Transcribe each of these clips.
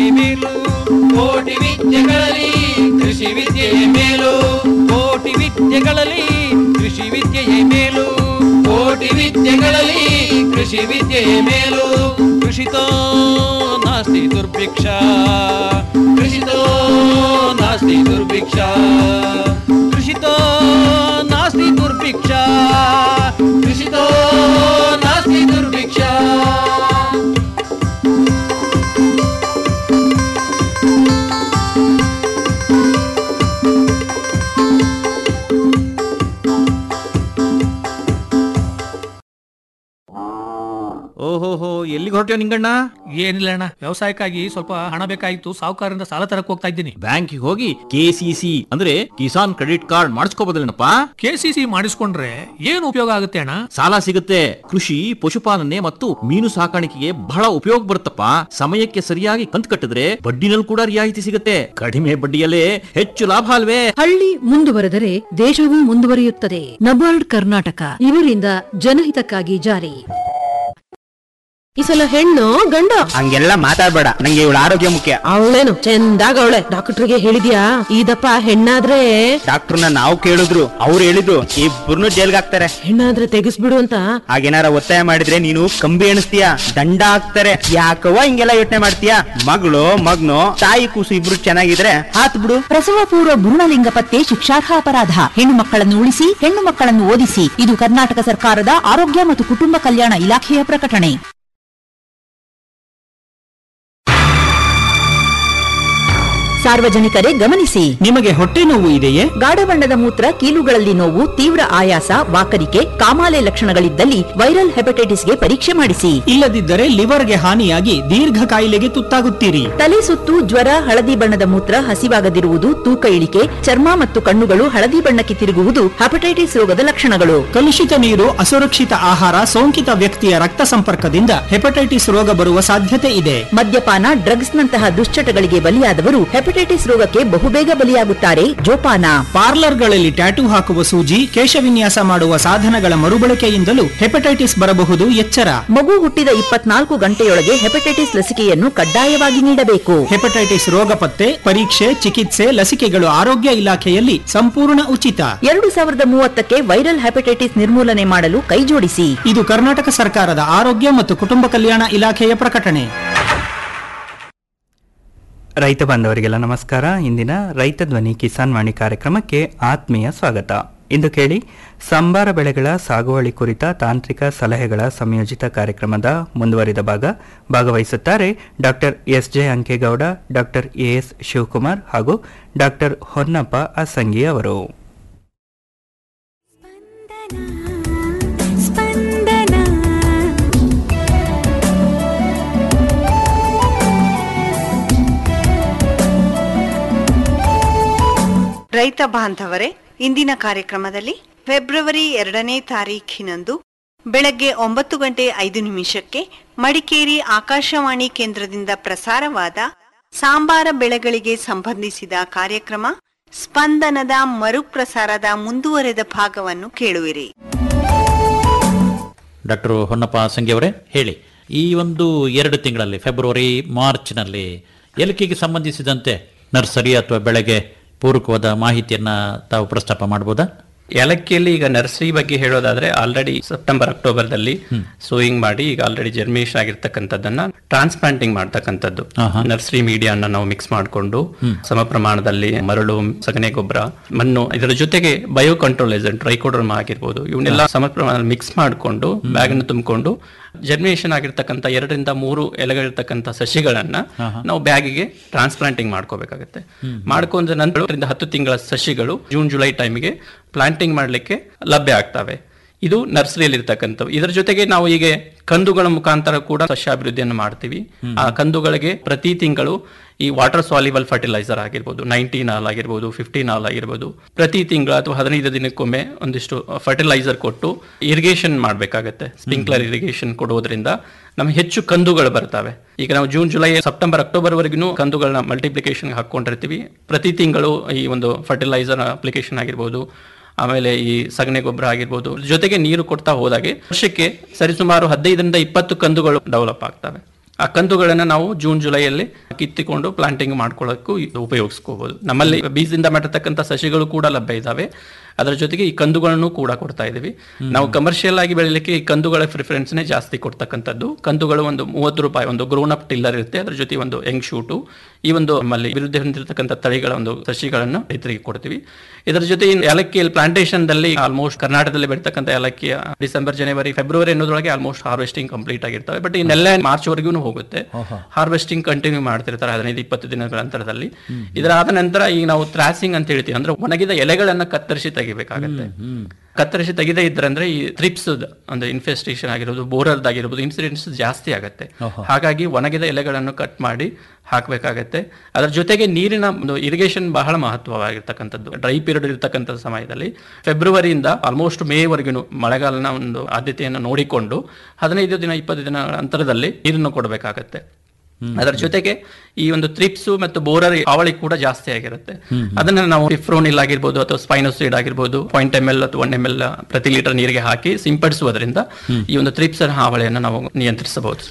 ಮೇಲು ಕೋಟಿ ವಿದ್ಯೆಗಳಲ್ಲಿ ಕೃಷಿ ವಿದ್ಯೆಯೇ ಮೇಲು ಕೋಟಿ ವಿದ್ಯೆಗಳಲ್ಲಿ ಕೃಷಿ ವಿದ್ಯೆಯೇ ಮೇಲು ಕೋಟಿ ವಿದ್ಯೆಗಳಲ್ಲಿ ಕೃಷಿ ವಿದ್ಯೆಯೇ ಮೇಲು ಕೃಷಿತೋ ನಾಸ್ತಿ ದುರ್ಭಿಕ್ಷ ಕೃಷಿತೋ ನಾಸ್ತಿ ದುರ್ಭಿಕ್ಷ ಕೃಷಿತೋ ನಾಸ್ತಿ ದುರ್ಭಿಕ್ಷ ಕೃಷಿತೋ ನಾಸ್ತಿ ದುರ್ಭಿಕ್ಷ ಓಹೋಹೋ ಎಲ್ಲಿಗೆ ಹೊರಟ್ಯೋ ನಿಂಗಣ್ಣ ಏನಿಲ್ಲ ಅಣ್ಣ ವ್ಯವಸಾಯಕ್ಕಾಗಿ ಸ್ವಲ್ಪ ಹಣ ಬೇಕಾಗಿತ್ತು ಸಾಹುಕಾರರಿಂದ ಸಾಲ ತರಕ್ ಹೋಗ್ತಾ ಇದ್ದೀನಿ ಬ್ಯಾಂಕಿಗೆ ಹೋಗಿ ಕೆ ಸಿ ಸಿ ಅಂದ್ರೆ ಕಿಸಾನ್ ಕ್ರೆಡಿಟ್ ಕಾರ್ಡ್ ಮಾಡಿಸ್ಕೋಬೋದಲ್ಲೇನಪ್ಪ ಕೆ ಸಿ ಸಿ ಮಾಡಿಸ್ಕೊಂಡ್ರೆ ಏನು ಉಪಯೋಗ ಆಗುತ್ತೆ ಅಣ್ಣ ಸಾಲ ಸಿಗುತ್ತೆ ಕೃಷಿ ಪಶುಪಾಲನೆ ಮತ್ತು ಮೀನು ಸಾಕಾಣಿಕೆಗೆ ಬಹಳ ಉಪಯೋಗ ಬರುತ್ತಪ್ಪ ಸಮಯಕ್ಕೆ ಸರಿಯಾಗಿ ಕಂತು ಕಟ್ಟಿದ್ರೆ ಬಡ್ಡಿನಲ್ಲಿ ಕೂಡ ರಿಯಾಯಿತಿ ಸಿಗುತ್ತೆ ಕಡಿಮೆ ಬಡ್ಡಿಯಲ್ಲೇ ಹೆಚ್ಚು ಲಾಭ ಅಲ್ವೇ ಹಳ್ಳಿ ಮುಂದುವರೆದರೆ ದೇಶವೂ ಮುಂದುವರಿಯುತ್ತದೆ ನಬಾರ್ಡ್ ಕರ್ನಾಟಕ ಇವರಿಂದ ಜನಹಿತಕ್ಕಾಗಿ ಜಾರಿ ಈ ಸಲ ಹೆಣ್ಣು ಗಂಡು ಹಂಗೆಲ್ಲ ಮಾತಾಡ್ಬೇಡ ನಂಗೆ ಇವಳ ಆರೋಗ್ಯ ಮುಖ್ಯ ಅವಳೇನು ಚಂದಾಗ ಅವಳೆ ಡಾಕ್ಟರ್ಗೆ ಹೇಳಿದ್ಯಾ ಇದಪ್ಪ ಹೆಣ್ಣಾದ್ರೆ ಡಾಕ್ಟರ್ನ ನಾವು ಕೇಳಿದ್ರು ಅವ್ರು ಹೇಳಿದ್ರು ಇಬ್ಬರನ್ನು ಜೈಲ್ಗೆ ಹಾಕ್ತಾರೆ ಹೆಣ್ಣಾದ್ರೆ ತೆಗಿಸ್ಬಿಡು ಅಂತ ಹಾಗೇನಾರ ಒತ್ತಾಯ ಮಾಡಿದ್ರೆ ನೀನು ಕಂಬಿ ಎಣಿಸ್ತೀಯ ದಂಡ ಹಾಕ್ತಾರೆ ಯಾಕವ್ವ ಹಿಂಗೆಲ್ಲ ಯೋಚನೆ ಮಾಡ್ತೀಯ ಮಗಳು ಮಗ್ನು ತಾಯಿ ಕೂಸು ಇಬ್ರು ಚೆನ್ನಾಗಿದ್ರೆ ಹಾತ್ ಬಿಡು ಪ್ರಸವ ಪೂರ್ವ ಭ್ರೂಣಲಿಂಗ ಪತ್ತೆ ಶಿಕ್ಷಾರ್ಹ ಅಪರಾಧ ಹೆಣ್ಣು ಮಕ್ಕಳನ್ನು ಉಳಿಸಿ ಹೆಣ್ಣು ಮಕ್ಕಳನ್ನು ಓದಿಸಿ ಇದು ಕರ್ನಾಟಕ ಸರ್ಕಾರದ ಆರೋಗ್ಯ ಮತ್ತು ಕುಟುಂಬ ಕಲ್ಯಾಣ ಇಲಾಖೆಯ ಪ್ರಕಟಣೆ ಸಾರ್ವಜನಿಕರೇ ಗಮನಿಸಿ ನಿಮಗೆ ಹೊಟ್ಟೆ ನೋವು ಇದೆಯೇ ಗಾಢ ಬಣ್ಣದ ಮೂತ್ರ ಕೀಲುಗಳಲ್ಲಿ ನೋವು ತೀವ್ರ ಆಯಾಸ ವಾಕರಿಕೆ ಕಾಮಾಲೆ ಲಕ್ಷಣಗಳಿದ್ದಲ್ಲಿ ವೈರಲ್ ಹೆಪಟೈಟಿಸ್ಗೆ ಪರೀಕ್ಷೆ ಮಾಡಿಸಿ ಇಲ್ಲದಿದ್ದರೆ ಲಿವರ್ಗೆ ಹಾನಿಯಾಗಿ ದೀರ್ಘ ಕಾಯಿಲೆಗೆ ತುತ್ತಾಗುತ್ತೀರಿ ತಲೆ ಸುತ್ತು ಜ್ವರ ಹಳದಿ ಬಣ್ಣದ ಮೂತ್ರ ಹಸಿವಾಗದಿರುವುದು ತೂಕ ಇಳಿಕೆ ಚರ್ಮ ಮತ್ತು ಕಣ್ಣುಗಳು ಹಳದಿ ಬಣ್ಣಕ್ಕೆ ತಿರುಗುವುದು ಹೆಪಟೈಟಿಸ್ ರೋಗದ ಲಕ್ಷಣಗಳು ಕಲುಷಿತ ನೀರು ಅಸುರಕ್ಷಿತ ಆಹಾರ ಸೋಂಕಿತ ವ್ಯಕ್ತಿಯ ರಕ್ತ ಸಂಪರ್ಕದಿಂದ ಹೆಪಟೈಟಿಸ್ ರೋಗ ಬರುವ ಸಾಧ್ಯತೆ ಇದೆ ಮದ್ಯಪಾನ ಡ್ರಗ್ಸ್ ನಂತಹ ದುಶ್ಚಟಗಳಿಗೆ ಬಲಿಯಾದವರು ಹೆಪಟೈಟಿಸ್ ರೋಗಕ್ಕೆ ಬಹುಬೇಗ ಬಲಿಯಾಗುತ್ತಾರೆ ಜೋಪಾನ ಪಾರ್ಲರ್ಗಳಲ್ಲಿ ಟ್ಯಾಟೂ ಹಾಕುವ ಸೂಜಿ ಕೇಶವಿನ್ಯಾಸ ಮಾಡುವ ಸಾಧನಗಳ ಮರುಬಳಕೆಯಿಂದಲೂ ಹೆಪಟೈಟಿಸ್ ಬರಬಹುದು ಎಚ್ಚರ ಮಗು ಹುಟ್ಟಿದ ಇಪ್ಪತ್ನಾಲ್ಕು ಗಂಟೆಯೊಳಗೆ ಹೆಪಟೈಟಿಸ್ ಲಸಿಕೆಯನ್ನು ಕಡ್ಡಾಯವಾಗಿ ನೀಡಬೇಕು ಹೆಪಟೈಟಿಸ್ ರೋಗ ಪತ್ತೆ ಪರೀಕ್ಷೆ ಚಿಕಿತ್ಸೆ ಲಸಿಕೆಗಳು ಆರೋಗ್ಯ ಇಲಾಖೆಯಲ್ಲಿ ಸಂಪೂರ್ಣ ಉಚಿತ ಎರಡು ಸಾವಿರದ ಮೂವತ್ತಕ್ಕೆ ವೈರಲ್ ಹೆಪಟೈಟಿಸ್ ನಿರ್ಮೂಲನೆ ಮಾಡಲು ಕೈಜೋಡಿಸಿ ಇದು ಕರ್ನಾಟಕ ಸರ್ಕಾರದ ಆರೋಗ್ಯ ಮತ್ತು ಕುಟುಂಬ ಕಲ್ಯಾಣ ಇಲಾಖೆಯ ಪ್ರಕಟಣೆ ರೈತ ಬಾಂಧವರಿಗೆಲ್ಲ ನಮಸ್ಕಾರ ಇಂದಿನ ರೈತ ಧ್ವನಿ ಕಿಸಾನ್ ವಾಣಿ ಕಾರ್ಯಕ್ರಮಕ್ಕೆ ಆತ್ಮೀಯ ಸ್ವಾಗತ ಇಂದು ಕೇಳಿ ಸಂಬಾರ ಬೆಳೆಗಳ ಸಾಗುವಳಿ ಕುರಿತ ತಾಂತ್ರಿಕ ಸಲಹೆಗಳ ಸಂಯೋಜಿತ ಕಾರ್ಯಕ್ರಮದ ಮುಂದುವರಿದ ಭಾಗ ಭಾಗವಹಿಸುತ್ತಾರೆ doctor S J Ankegowda doctor A S Shivakumar ಹಾಗೂ ಡಾಕ್ಟರ್ ಹೊನ್ನಪ್ಪ ಅಸಂಗಿ ಅವರು ರೈತ ಬಾಂಧವರೇ ಇಂದಿನ ಕಾರ್ಯಕ್ರಮದಲ್ಲಿ ಫೆಬ್ರವರಿ ಎರಡನೇ ತಾರೀಖಿನಂದು ಬೆಳಗ್ಗೆ ಒಂಬತ್ತು ಗಂಟೆ ಐದು ನಿಮಿಷಕ್ಕೆ ಮಡಿಕೇರಿ ಆಕಾಶವಾಣಿ ಕೇಂದ್ರದಿಂದ ಪ್ರಸಾರವಾದ ಸಾಂಬಾರ ಬೆಳೆಗಳಿಗೆ ಸಂಬಂಧಿಸಿದ ಕಾರ್ಯಕ್ರಮ ಸ್ಪಂದನದ ಮರುಪ್ರಸಾರದ ಮುಂದುವರೆದ ಭಾಗವನ್ನು ಕೇಳುವಿರಿ ಡಾಕ್ಟರ್ ಹೊನ್ನಪ್ಪ ಸಂಗಿ ಅವರೇ ಹೇಳಿ ಈ ಒಂದು ಎರಡು ತಿಂಗಳಲ್ಲಿ ಫೆಬ್ರವರಿ ಮಾರ್ಚ್ನಲ್ಲಿ ಎಲಕಿಗೆ ಸಂಬಂಧಿಸಿದಂತೆ ನರ್ಸರಿ ಅಥವಾ ಬೆಳೆಗೆ ಪೂರಕವಾದ ಮಾಹಿತಿಯನ್ನ ತಾವು ಪ್ರಸ್ತಾಪ ಮಾಡ್ಬೋದಾ ಏಲಕ್ಕಿಯಲ್ಲಿ ಈಗ ನರ್ಸರಿ ಬಗ್ಗೆ ಹೇಳೋದಾದ್ರೆ ಆಲ್ರೆಡಿ ಸೆಪ್ಟೆಂಬರ್ ಅಕ್ಟೋಬರ್ದಲ್ಲಿ ಸೋಯಿಂಗ್ ಮಾಡಿ ಈಗ ಆಲ್ರೆಡಿ ಜರ್ಮಿನೇಷನ್ ಆಗಿರ್ತಕ್ಕಂಥದ್ದನ್ನ ಟ್ರಾನ್ಸ್ಪ್ಲಾಂಟಿಂಗ್ ಮಾಡ್ತಕ್ಕಂಥದ್ದು ನರ್ಸರಿ ಮೀಡಿಯಾನ ನಾವು ಮಿಕ್ಸ್ ಮಾಡಿಕೊಂಡು ಸಮ ಪ್ರಮಾಣದಲ್ಲಿ ಮರಳು ಸಗಣಿ ಗೊಬ್ಬರ ಮಣ್ಣು ಇದರ ಜೊತೆಗೆ ಬಯೋ ಕಂಟ್ರೋಲ್ ಏಜೆಂಟ್ ರೈಕೋಡ್ರಮ್ ಆಗಿರ್ಬೋದು ಇವನ್ನೆಲ್ಲ ಸಮ ಪ್ರಮಾಣದಲ್ಲಿ ಮಿಕ್ಸ್ ಮಾಡಿಕೊಂಡು ಬ್ಯಾಗ್ ಅನ್ನು ತುಂಬಿಕೊಂಡು ಜರ್ಮಿನೇಷನ್ ಆಗಿರ್ತಕ್ಕಂಥ ಎರಡರಿಂದ ಮೂರು ಎಲೆಗಳಿರ್ತಕ್ಕಂಥ ಸಸಿಗಳನ್ನ ನಾವು ಬ್ಯಾಗಿಗೆ ಟ್ರಾನ್ಸ್ಪ್ಲಾಂಟಿಂಗ್ ಮಾಡ್ಕೋಬೇಕಾಗುತ್ತೆ ಮಾಡ್ಕೊಂಡ ನಂತರ ಹತ್ತು ತಿಂಗಳ ಸಸಿಗಳು ಜೂನ್ ಜುಲೈ ಟೈಮಿಗೆ ಪ್ಲಾಂಟಿಂಗ್ ಮಾಡಲಿಕ್ಕೆ ಲಭ್ಯ ಆಗ್ತವೆ ಇದು ನರ್ಸರಿಯಲ್ಲಿ ಇರ್ತಕ್ಕಂಥವು ಇದರ ಜೊತೆಗೆ ನಾವು ಈಗ ಕಂದುಗಳ ಮುಖಾಂತರ ಕೂಡ ಸಸ್ಯಾಭಿವೃದ್ಧಿಯನ್ನು ಮಾಡ್ತೀವಿ ಆ ಕಂದುಗಳಿಗೆ ಪ್ರತಿ ತಿಂಗಳು ಈ ವಾಟರ್ ಸಾಲಿಬಲ್ ಫರ್ಟಿಲೈಸರ್ ಆಗಿರ್ಬೋದು ನೈನ್ಟೀನ್ ಹಾಲ್ ಆಗಿರ್ಬೋದು ಫಿಫ್ಟೀನ್ ಹಾಲ್ ಆಗಿರ್ಬೋದು ಪ್ರತಿ ತಿಂಗಳು ಅಥವಾ ಹದಿನೈದು ದಿನಕ್ಕೊಮ್ಮೆ ಒಂದಿಷ್ಟು ಫರ್ಟಿಲೈಸರ್ ಕೊಟ್ಟು ಇರಿಗೇಷನ್ ಮಾಡಬೇಕಾಗತ್ತೆ ಸ್ಪ್ರಿಂಕ್ಲರ್ ಇರಿಗೇಷನ್ ಕೊಡೋದ್ರಿಂದ ನಮಗೆ ಹೆಚ್ಚು ಕಂದುಗಳು ಬರ್ತವೆ ಈಗ ನಾವು ಜೂನ್ ಜುಲೈ ಸೆಪ್ಟೆಂಬರ್ ಅಕ್ಟೋಬರ್ ವರೆಗೂ ಕಂದುಗಳನ್ನ ಮಲ್ಟಿಪ್ಲಿಕೇಶನ್ ಹಾಕೊಂಡಿರ್ತೀವಿ ಪ್ರತಿ ತಿಂಗಳು ಈ ಒಂದು ಫರ್ಟಿಲೈಸರ್ ಅಪ್ಲಿಕೇಶನ್ ಆಗಿರ್ಬೋದು ಆಮೇಲೆ ಈ ಸಗಣಿ ಗೊಬ್ಬರ ಆಗಿರ್ಬೋದು ಜೊತೆಗೆ ನೀರು ಕೊಡ್ತಾ ಹೋದಾಗೆ ವರ್ಷಕ್ಕೆ ಸರಿಸುಮಾರು ಹದಿನೈದರಿಂದ ಇಪ್ಪತ್ತು ಕಂದುಗಳು ಡೆವಲಪ್ ಆಗ್ತವೆ ಆ ಕಂದುಗಳನ್ನ ನಾವು ಜೂನ್ ಜುಲೈಯಲ್ಲಿ ಕಿತ್ತಿಕೊಂಡು ಪ್ಲಾಂಟಿಂಗ್ ಮಾಡ್ಕೊಳ್ಳೋಕ್ಕೂ ಇದು ಉಪಯೋಗಿಸ್ಕೋಬಹುದು ನಮ್ಮಲ್ಲಿ ಬೀಜದಿಂದ ಮಾಡಿರ್ತಕ್ಕಂಥ ಸಸಿಗಳು ಕೂಡ ಲಭ್ಯ ಇದಾವೆ ಅದರ ಜೊತೆಗೆ ಈ ಕಂದುಗಳನ್ನು ಕೂಡ ಕೊಡ್ತಾ ಇದೀವಿ ನಾವು ಕಮರ್ಷಿಯಲ್ ಆಗಿ ಬೆಳಿಲಿಕ್ಕೆ ಈ ಕಂದುಗಳ ಪ್ರಿಫರೆನ್ಸ್ ನೇ ಜಾಸ್ತಿ ಕೊಡ್ತಕ್ಕಂಥದ್ದು ಕಂದುಗಳು ಒಂದು ಮೂವತ್ತು ರೂಪಾಯಿ ಒಂದು ಗ್ರೋನ್ ಅಪ್ ಟಿಲ್ಲರ್ ಇರುತ್ತೆ ಅದರ ಜೊತೆ ಒಂದು ಯಂಗ್ ಶೂಟು ಈ ಒಂದು ನಮ್ಮಲ್ಲಿ ಅಭಿವೃದ್ಧಿ ಹೊಂದಿರತಕ್ಕಂಥ ತಳಿಗಳ ಒಂದು ಸಸಿಗಳನ್ನು ರೈತರಿಗೆ ಕೊಡ್ತೀವಿ ಇದರ ಜೊತೆ ಈ ಏಲಕ್ಕಿಯಲ್ಲಿ ಪ್ಲಾಂಟೇಶನ್ ದಲ್ಲಿ ಆಲ್ಮೋಸ್ಟ್ ಕರ್ನಾಟಕದಲ್ಲಿ ಬೆಳೀತಕ್ಕಂಥ ಏಲಕ್ಕಿಯ ಡಿಸೆಂಬರ್ ಜನವರಿ ಫೆಬ್ರವರಿ ಅನ್ನೋದ್ರೊಳಗೆ ಆಲ್ಮೋಸ್ಟ್ ಹಾರ್ವೆಸ್ಟಿಂಗ್ ಕಂಪ್ಲೀಟ್ ಆಗಿರ್ತವೆ ಬಟ್ ಇನ್ನೆಲ್ಲ ಮಾರ್ಚ್ ವರೆಗೂ ಹೋಗುತ್ತೆ ಹಾರ್ವೆಸ್ಟಿಂಗ್ ಕಂಟಿನ್ಯೂ ಮಾಡ್ತಿರ್ತಾರೆ ಹದಿನೈದು ಇಪ್ಪತ್ತು ದಿನಗಳ ಅಂತರದಲ್ಲಿ ಇದರಾದ ನಂತರ ಈಗ ನಾವು ಥ್ರಾಸಿಂಗ್ ಅಂತ ಹೇಳ್ತೀವಿ ಅಂದ್ರೆ ಒಣಗಿದ ಎಲೆಗಳನ್ನ ಕತ್ತರಿಸಿ ತೆಗಿಬೇಕಾಗತ್ತೆ ಕತ್ತರಿಸಿ ತೆಗೆದೇ ಇದ್ರೆ ಅಂದ್ರೆ ಈ ಥ್ರಿಪ್ಸ್ ಒಂದು ಇನ್ಫೆಸ್ಟೇಷನ್ ಆಗಿರೋದು ಬೋರರ್ದ್ ಆಗಿರ್ಬೋದು ಇನ್ಸಿಡೆಂಟ್ಸ್ ಜಾಸ್ತಿ ಆಗುತ್ತೆ ಹಾಗಾಗಿ ಒಣಗಿದ ಎಲೆಗಳನ್ನು ಕಟ್ ಮಾಡಿ ಹಾಕಬೇಕಾಗತ್ತೆ ಅದರ ಜೊತೆಗೆ ನೀರಿನ ಒಂದು ಇರಿಗೇಷನ್ ಬಹಳ ಮಹತ್ವವಾಗಿರ್ತಕ್ಕಂಥದ್ದು ಡ್ರೈ ಪೀರಿಯಡ್ ಇರತಕ್ಕಂಥ ಸಮಯದಲ್ಲಿ ಫೆಬ್ರವರಿಯಿಂದ ಆಲ್ಮೋಸ್ಟ್ ಮೇವರೆಗೂ ಮಳೆಗಾಲನ ಒಂದು ಆದ್ಯತೆಯನ್ನು ನೋಡಿಕೊಂಡು ಹದಿನೈದು ದಿನ ಇಪ್ಪತ್ತು ದಿನಗಳ ಅಂತರದಲ್ಲಿ ನೀರನ್ನು ಕೊಡಬೇಕಾಗತ್ತೆ ಅದರ ಜೊತೆಗೆ ಈ ಒಂದು ಥ್ರಿಪ್ಸು ಮತ್ತು ಬೋರರ್ ಹಾವಳಿ ಕೂಡ ಜಾಸ್ತಿ ಆಗಿರುತ್ತೆ ಅದನ್ನ ನಾವು ಫಿಫ್ರೋನಿಲ್ ಆಗಿರ್ಬೋದು ಅಥವಾ ಸ್ಪೈನೋಸೈಡ್ ಆಗಿರ್ಬೋದು ಪಾಯಿಂಟ್ ಎಮ್ ಎಲ್ ಅಥವಾ ಒನ್ ಎಮ್ ಎಲ್ ಪ್ರತಿ ಲೀಟರ್ ನೀರಿಗೆ ಹಾಕಿ ಸಿಂಪಡಿಸುವುದರಿಂದ ಈ ಒಂದು ಥ್ರಿಪ್ಸ್ ಹಾವಳಿಯನ್ನು ನಾವು ನಿಯಂತ್ರಿಸಬಹುದು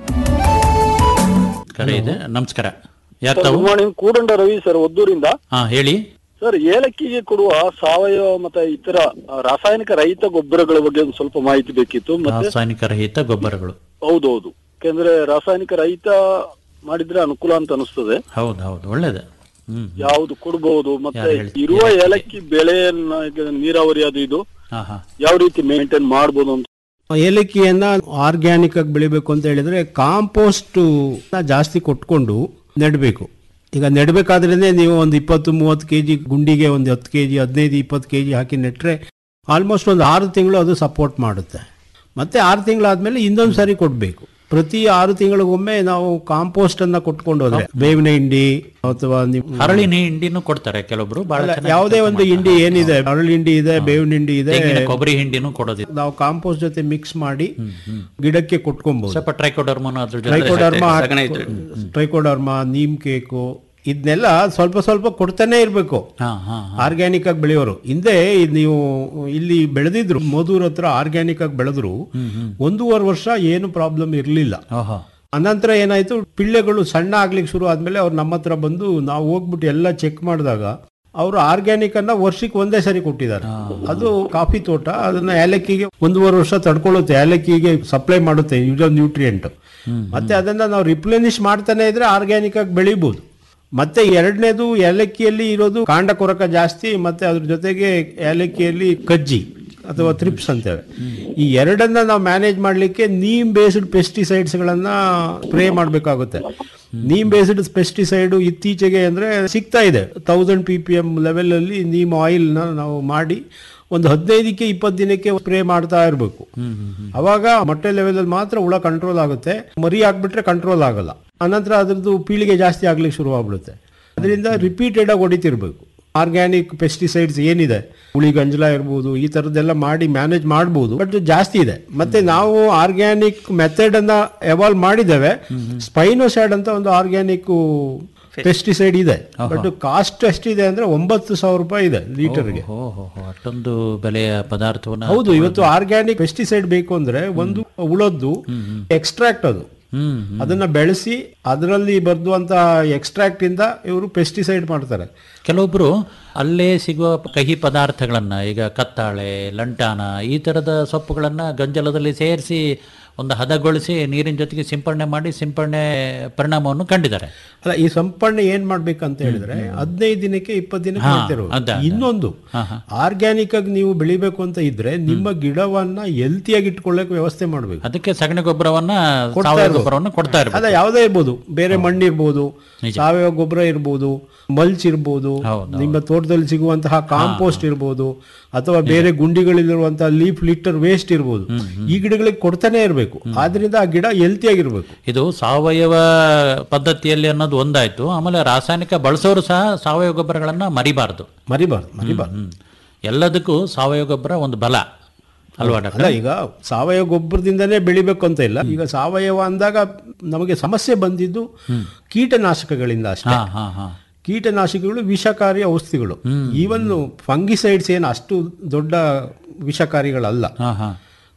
ಕರೆ ಇದೆ ನಮಸ್ಕಾರ ಯಾರು ತಾವು good morning Koodanda Ravi sir ಒದ್ದೂರಿಂದ ಹಾ ಹೇಳಿ ಸರ್ ಏಲಕ್ಕಿಗೆ ಕೊಡುವ ಸಾವಯವ ಮತ್ತೆ ಇತರ ಆ, ರಾಸಾಯನಿಕ ರಹಿತ ಗೊಬ್ಬರಗಳ ಬಗ್ಗೆ ಒಂದು ಸ್ವಲ್ಪ ಮಾಹಿತಿ ಬೇಕಿತ್ತು ಮತ್ತೆ ರಾಸಾಯನಿಕ ರಹಿತ ಗೊಬ್ಬರಗಳು ಹೌದೌದು ಯಾಕೆಂದ್ರೆ ರಾಸಾಯನಿಕ ರಹಿತ ಮಾಡಿದ್ರೆ ಅನುಕೂಲ ಅಂತ ಅನಿಸ್ತದೆ ಹೌದು ಹೌದು ಒಳ್ಳೇದು ಹ್ಮ್ ಯಾವ್ದು ಕೊಡಬಹುದು ಮತ್ತೆ ಯಾರು ಹೇಳ್ತಾರೆ? ಇರುವ ಏಲಕ್ಕಿ ಬೆಳೆಯನ್ನ ಈಗ ನೀರಾವರಿ ಅದು ಇದು ಹಾ ಹಾ ಯಾವ ರೀತಿ ಮೇಂಟೈನ್ ಮಾಡ್ಬೋದು ಅಂತ ಏಲಕ್ಕಿಯನ್ನ ಆರ್ಗ್ಯಾನಿಕ್ ಆಗಿ ಬೆಳಿಬೇಕು ಅಂತ ಹೇಳಿದ್ರೆ ಕಾಂಪೋಸ್ಟ್ ಜಾಸ್ತಿ ಕೊಟ್ಕೊಂಡು ನೆಡಬೇಕು ಈಗ ನೆಡಬೇಕಾದ್ರೇನೆ ನೀವು ಒಂದು ಇಪ್ಪತ್ತು ಮೂವತ್ತು ಕೆ ಜಿ ಗುಂಡಿಗೆ ಒಂದು ಹತ್ತು ಕೆ ಜಿ ಹದಿನೈದು ಇಪ್ಪತ್ತು ಕೆ ಜಿ ಹಾಕಿ ನೆಟ್ರೆ ಆಲ್ಮೋಸ್ಟ್ ಒಂದು ಆರು ತಿಂಗಳು ಅದು ಸಪೋರ್ಟ್ ಮಾಡುತ್ತೆ ಮತ್ತೆ ಆರು ತಿಂಗಳಾದ್ಮೇಲೆ ಇನ್ನೊಂದು ಸಾರಿ ಕೊಡಬೇಕು ಪ್ರತಿ ಆರು ತಿಂಗಳಿಗೊಮ್ಮೆ ನಾವು ಕಾಂಪೋಸ್ಟ್ ಅನ್ನ ಕೊಟ್ಕೊಂಡು ಹೋದ್ರೆ ಬೇವಿನ ಹಿಂಡಿ ಅಥವಾ ನೀವು ಹರಳಿನ ಹಿಂಡಿನೂ ಕೊಡ್ತಾರೆ ಕೆಲವೊಬ್ರು ಬಹಳ ಅಲ್ಲ, ಚೆನ್ನಾಗಿ ಯಾವುದೇ ಕೆಲಸ ಒಂದು ಹಿಂಡಿ ಏನಿದೆ ಹರಳು ಹಿಂಡಿ ಇದೆ ಬೇವಿನ ಹಿಂಡಿ ಇದೆ ತೆಂಗಿನ ಕೊಬ್ಬರಿ ಹಿಂಡಿನೂ ಕೊಡೋದಿದೆ ನಾವು ಕಾಂಪೋಸ್ಟ್ ಜೊತೆ ಮಿಕ್ಸ್ ಮಾಡಿ ಗಿಡಕ್ಕೆ ಕೊಟ್ಕೊಬಹುದು ಸ್ವಲ್ಪ ಟ್ರೈಕೋಡರ್ಮನ್ ಅದ್ರ ಜೊತೆ ಟ್ರೈಕೋಡರ್ಮಾ ಸಗಣಿ ಇದ್ರೆ. ಟ್ರೈಕೋಡರ್ಮಾ ನೀಮ್ ಕೇಕು ಇದನ್ನೆಲ್ಲ ಸ್ವಲ್ಪ ಸ್ವಲ್ಪ ಕೊಡ್ತಾನೆ ಇರ್ಬೇಕು ಹಾ ಹಾ ಆರ್ಗ್ಯಾನಿಕ್ ಆಗಿ ಬೆಳೆಯೋರು ಹಿಂದೆ ಇದ್ ನೀವು ಇಲ್ಲಿ ಬೆಳೆದಿದ್ರು ಮಧುರ್ ಹತ್ರ ಆರ್ಗ್ಯಾನಿಕ್ ಆಗಿ ಬೆಳೆದ್ರು ಒಂದೂವರೆ ವರ್ಷ ಏನು ಪ್ರಾಬ್ಲಮ್ ಇರಲಿಲ್ಲ ಓಹೋ ಅನಂತರ ಏನಾಯ್ತು ಪಿಳ್ಳೆಗಳು ಸಣ್ಣ ಆಗ್ಲಿಕ್ಕೆ ಶುರು ಆದ್ಮೇಲೆ ಅವ್ರು ನಮ್ಮ ಹತ್ರ ಬಂದು ನಾವು ಹೋಗ್ಬಿಟ್ಟು ಎಲ್ಲ ಚೆಕ್ ಮಾಡಿದಾಗ ಅವರು ಆರ್ಗ್ಯಾನಿಕ್ ಅನ್ನ ವರ್ಷಕ್ಕೆ ಒಂದೇ ಸರಿ ಕೊಟ್ಟಿದ್ದಾರೆ ಅದು ಕಾಫಿ ತೋಟ ಅದನ್ನ ಏಲಕ್ಕಿಗೆ ಒಂದೂವರೆ ವರ್ಷ ತಡ್ಕೊಳ್ಳುತ್ತೆ ಏಲಕ್ಕಿಗೆ ಸಪ್ಲೈ ಮಾಡುತ್ತೆ ಯೂಸ್ ನ್ಯೂಟ್ರಿಯೆಂಟ್ ಮತ್ತೆ ಅದನ್ನ ನಾವು ರಿಪ್ಲೆನಿಶ್ ಮಾಡ್ತಾನೆ ಇದ್ರೆ ಆರ್ಗ್ಯಾನಿಕ್ ಆಗಿ ಬೆಳಿಬಹುದು ಮತ್ತೆ ಎರಡನೇದು ಏಲಕ್ಕಿಯಲ್ಲಿ ಇರೋದು ಕಾಂಡ ಕೊರಕ ಜಾಸ್ತಿ ಮತ್ತೆ ಅದ್ರ ಜೊತೆಗೆ ಏಲಕ್ಕಿಯಲ್ಲಿ ಕಜ್ಜಿ ಅಥವಾ ಥ್ರಿಪ್ಸ್ ಅಂತೇವೆ ಈ ಎರಡನ್ನ ನಾವು ಮ್ಯಾನೇಜ್ ಮಾಡಲಿಕ್ಕೆ ನೀಮ್ ಬೇಸ್ಡ್ ಪೆಸ್ಟಿಸೈಡ್ಸ್ ಗಳನ್ನ ಸ್ಪ್ರೇ ಮಾಡಬೇಕಾಗುತ್ತೆ ನೀಮ್ ಬೇಸ್ಡ್ ಪೆಸ್ಟಿಸೈಡ್ ಇತ್ತೀಚೆಗೆ ಅಂದ್ರೆ ಸಿಗ್ತಾ ಇದೆ thousand P P M level ಅಲ್ಲಿ ನೀಮ್ ಆಯಿಲ್ ನ ನಾವು ಮಾಡಿ ಒಂದು ಹದಿನೈದಕ್ಕೆ ಇಪ್ಪತ್ತು ದಿನಕ್ಕೆ ಸ್ಪ್ರೇ ಮಾಡ್ತಾ ಇರಬೇಕು ಅವಾಗ ಮೊಟ್ಟೆ ಲೆವೆಲ್ ಅಲ್ಲಿ ಮಾತ್ರ ಹುಳ ಕಂಟ್ರೋಲ್ ಆಗುತ್ತೆ ಮರಿ ಆಗ್ಬಿಟ್ರೆ ಕಂಟ್ರೋಲ್ ಆಗಲ್ಲ ಅನಂತರ ಅದ್ರದ್ದು ಪೀಳಿಗೆ ಜಾಸ್ತಿ ಆಗ್ಲಿಕ್ಕೆ ಶುರು ಆಗ್ಬಿಡುತ್ತೆ ಅದರಿಂದ ರಿಪೀಟೆಡ್ ಆಗಿ ಹೊಡಿತಿರ್ಬೇಕು ಆರ್ಗ್ಯಾನಿಕ್ ಪೆಸ್ಟಿಸೈಡ್ಸ್ ಏನಿದೆ ಹುಳಿ ಗಂಜಲ ಇರ್ಬೋದು ಈ ತರದ್ದೆಲ್ಲ ಮಾಡಿ ಮ್ಯಾನೇಜ್ ಮಾಡ್ಬೋದು ಬಟ್ ಜಾಸ್ತಿ ಇದೆ ಮತ್ತೆ ನಾವು ಆರ್ಗ್ಯಾನಿಕ್ ಮೆಥಡ್ ಅನ್ನ ಎವಾಲ್ವ್ ಮಾಡಿದ್ದೇವೆ ಸ್ಪೈನೋಸೈಡ್ ಅಂತ ಒಂದು ಆರ್ಗ್ಯಾನಿಕ್ ಪೆಸ್ಟಿಸೈಡ್ ಇದೆ ಬಟ್ ಕಾಸ್ಟ್ ಎಷ್ಟಿದೆ ಅಂದ್ರೆ ಒಂಬತ್ತು ಸಾವಿರ ರೂಪಾಯಿ ಇದೆ ಲೀಟರ್ಗೆ ಹೋ ಹೋ ಹೋ ಅಷ್ಟೊಂದು ಬೆಲೆಯ ಪದಾರ್ಥವನ್ನ ಹೌದು ಇವತ್ತು ಆರ್ಗ್ಯಾನಿಕ್ ಪೆಸ್ಟಿಸೈಡ್ ಬೇಕು ಅಂದ್ರೆ ಒಂದು ಹುಳದ್ದು ಎಕ್ಸ್ಟ್ರಾಕ್ಟ್ ಅದು ಹ್ಮ್ ಅದನ್ನ ಬೆಳೆಸಿ ಅದರಲ್ಲಿ ಬರ್ದುವಂತ ಎಕ್ಸ್ಟ್ರಾಕ್ಟ್ ಇಂದ ಇವರು ಪೆಸ್ಟಿಸೈಡ್ ಮಾಡ್ತಾರೆ ಕೆಲವೊಬ್ರು ಅಲ್ಲೇ ಸಿಗುವ ಕಹಿ ಪದಾರ್ಥಗಳನ್ನ ಈಗ ಕತ್ತಾಳೆ ಲಂಟಾನ ಈ ತರದ ಸೊಪ್ಪುಗಳನ್ನ ಗಂಜಲದಲ್ಲಿ ಸೇರಿಸಿ ಒಂದು ಹದಗೊಳಿಸಿ ನೀರಿನ ಜೊತೆಗೆ ಸಿಂಪರಣೆ ಮಾಡಿ ಸಿಂಪರಣೆ ಪರಿಣಾಮವನ್ನು ಕಂಡಿದ್ದಾರೆ ಅಲ್ಲ ಈ ಸಂಪರ್ಣ ಏನ್ ಮಾಡ್ಬೇಕಂತ ಹೇಳಿದ್ರೆ ಹದಿನೈದು ದಿನಕ್ಕೆ ಇಪ್ಪತ್ತು ದಿನಕ್ಕೆ ಹಾ, ಮಾಡ್ತಿರೋದು ಅದೇ, ಅದೇ. ಇನ್ನೊಂದು ಹಾ, ಹಾ. ಆರ್ಗ್ಯಾನಿಕ್ ಆಗಿ ನೀವು ಬೆಳಿಬೇಕು ಅಂತ ಇದ್ರೆ ನಿಮ್ಮ ಗಿಡವನ್ನ ಹೆಲ್ತಿಯಾಗಿ ಇಟ್ಕೊಳ್ಳಕ್ಕೆ ವ್ಯವಸ್ಥೆ ಮಾಡ್ಬೇಕು ಅದಕ್ಕೆ ಸಗಣಿ ಗೊಬ್ಬರವನ್ನ ಕೊಡ್ತಾ ಸಾವಯವ ಇರ್ಬೋದು. ಗೊಬ್ಬರವನ್ನು ಕೊಡ್ತಾ ಅಲ್ಲ ಇರ್ಬೋದು ಯಾವುದೇ ಇರ್ಬೋದು ಬೇರೆ ಮಣ್ಣು ಇರ್ಬೋದು ಸಾವಯವ ಗೊಬ್ಬರ ಇರ್ಬೋದು ಮಲ್ಚ್ ಇರ್ಬೋದು ನಿಮ್ಮ ತೋಟದಲ್ಲಿ ಸಿಗುವಂತಹ ಕಾಂಪೋಸ್ಟ್ ಇರ್ಬೋದು ಅಥವಾ ಬೇರೆ ಗುಂಡಿಗಳಲ್ಲಿರುವಂತಹ ಲೀಫ್ ಲಿಟರ್ ವೇಸ್ಟ್ ಇರ್ಬೋದು ಈ ಗಿಡಗಳಿಗೆ ಕೊಡ್ತಾನೆ ಇರಬೇಕು ಆದ್ರಿಂದ ಆ ಗಿಡ ಹೆಲ್ತಿಯಾಗಿರ್ಬೇಕು ಇದು ಸಾವಯವ ಪದ್ಧತಿಯಲ್ಲಿ ಅನ್ನೋದು ಒಂದಾಯ್ತು ಆಮೇಲೆ ರಾಸಾಯನಿಕ ಬಳಸೋರು ಸಹ ಸಾವಯವ ಗೊಬ್ಬರಗಳನ್ನ ಮರಿಬಾರ್ದು ಮರಿಬಾರ್ದು ಮರಿಬಾರ್ದು ಹ್ಮ್, ಹ್ಮ್. ಎಲ್ಲದಕ್ಕೂ ಸಾವಯವ ಗೊಬ್ಬರ ಒಂದು ಬಲ ಅಲ್ವಾ ಡಾಕ್ಟರ್ ಅಲ್ಲ ಈಗ ಸಾವಯವ ಗೊಬ್ಬರದಿಂದನೇ ಬೆಳಿಬೇಕು ಅಂತ ಇಲ್ಲ ಈಗ ಸಾವಯವ ಅಂದಾಗ ನಮಗೆ ಸಮಸ್ಯೆ ಬಂದಿದ್ದು ಕೀಟನಾಶಕಗಳಿಂದ ಅಷ್ಟೇ ಹಾ ಹಾ ಹಾ ಕೀಟನಾಶಕಗಳು ವಿಷಕಾರಿ ಔಷಧಿಗಳು ಈವನ್ ಫಂಗಿಸೈಡ್ಸ್ ಏನು ಅಷ್ಟು ದೊಡ್ಡ ವಿಷಕಾರಿಗಳಲ್ಲ ಹಾ ಹಾ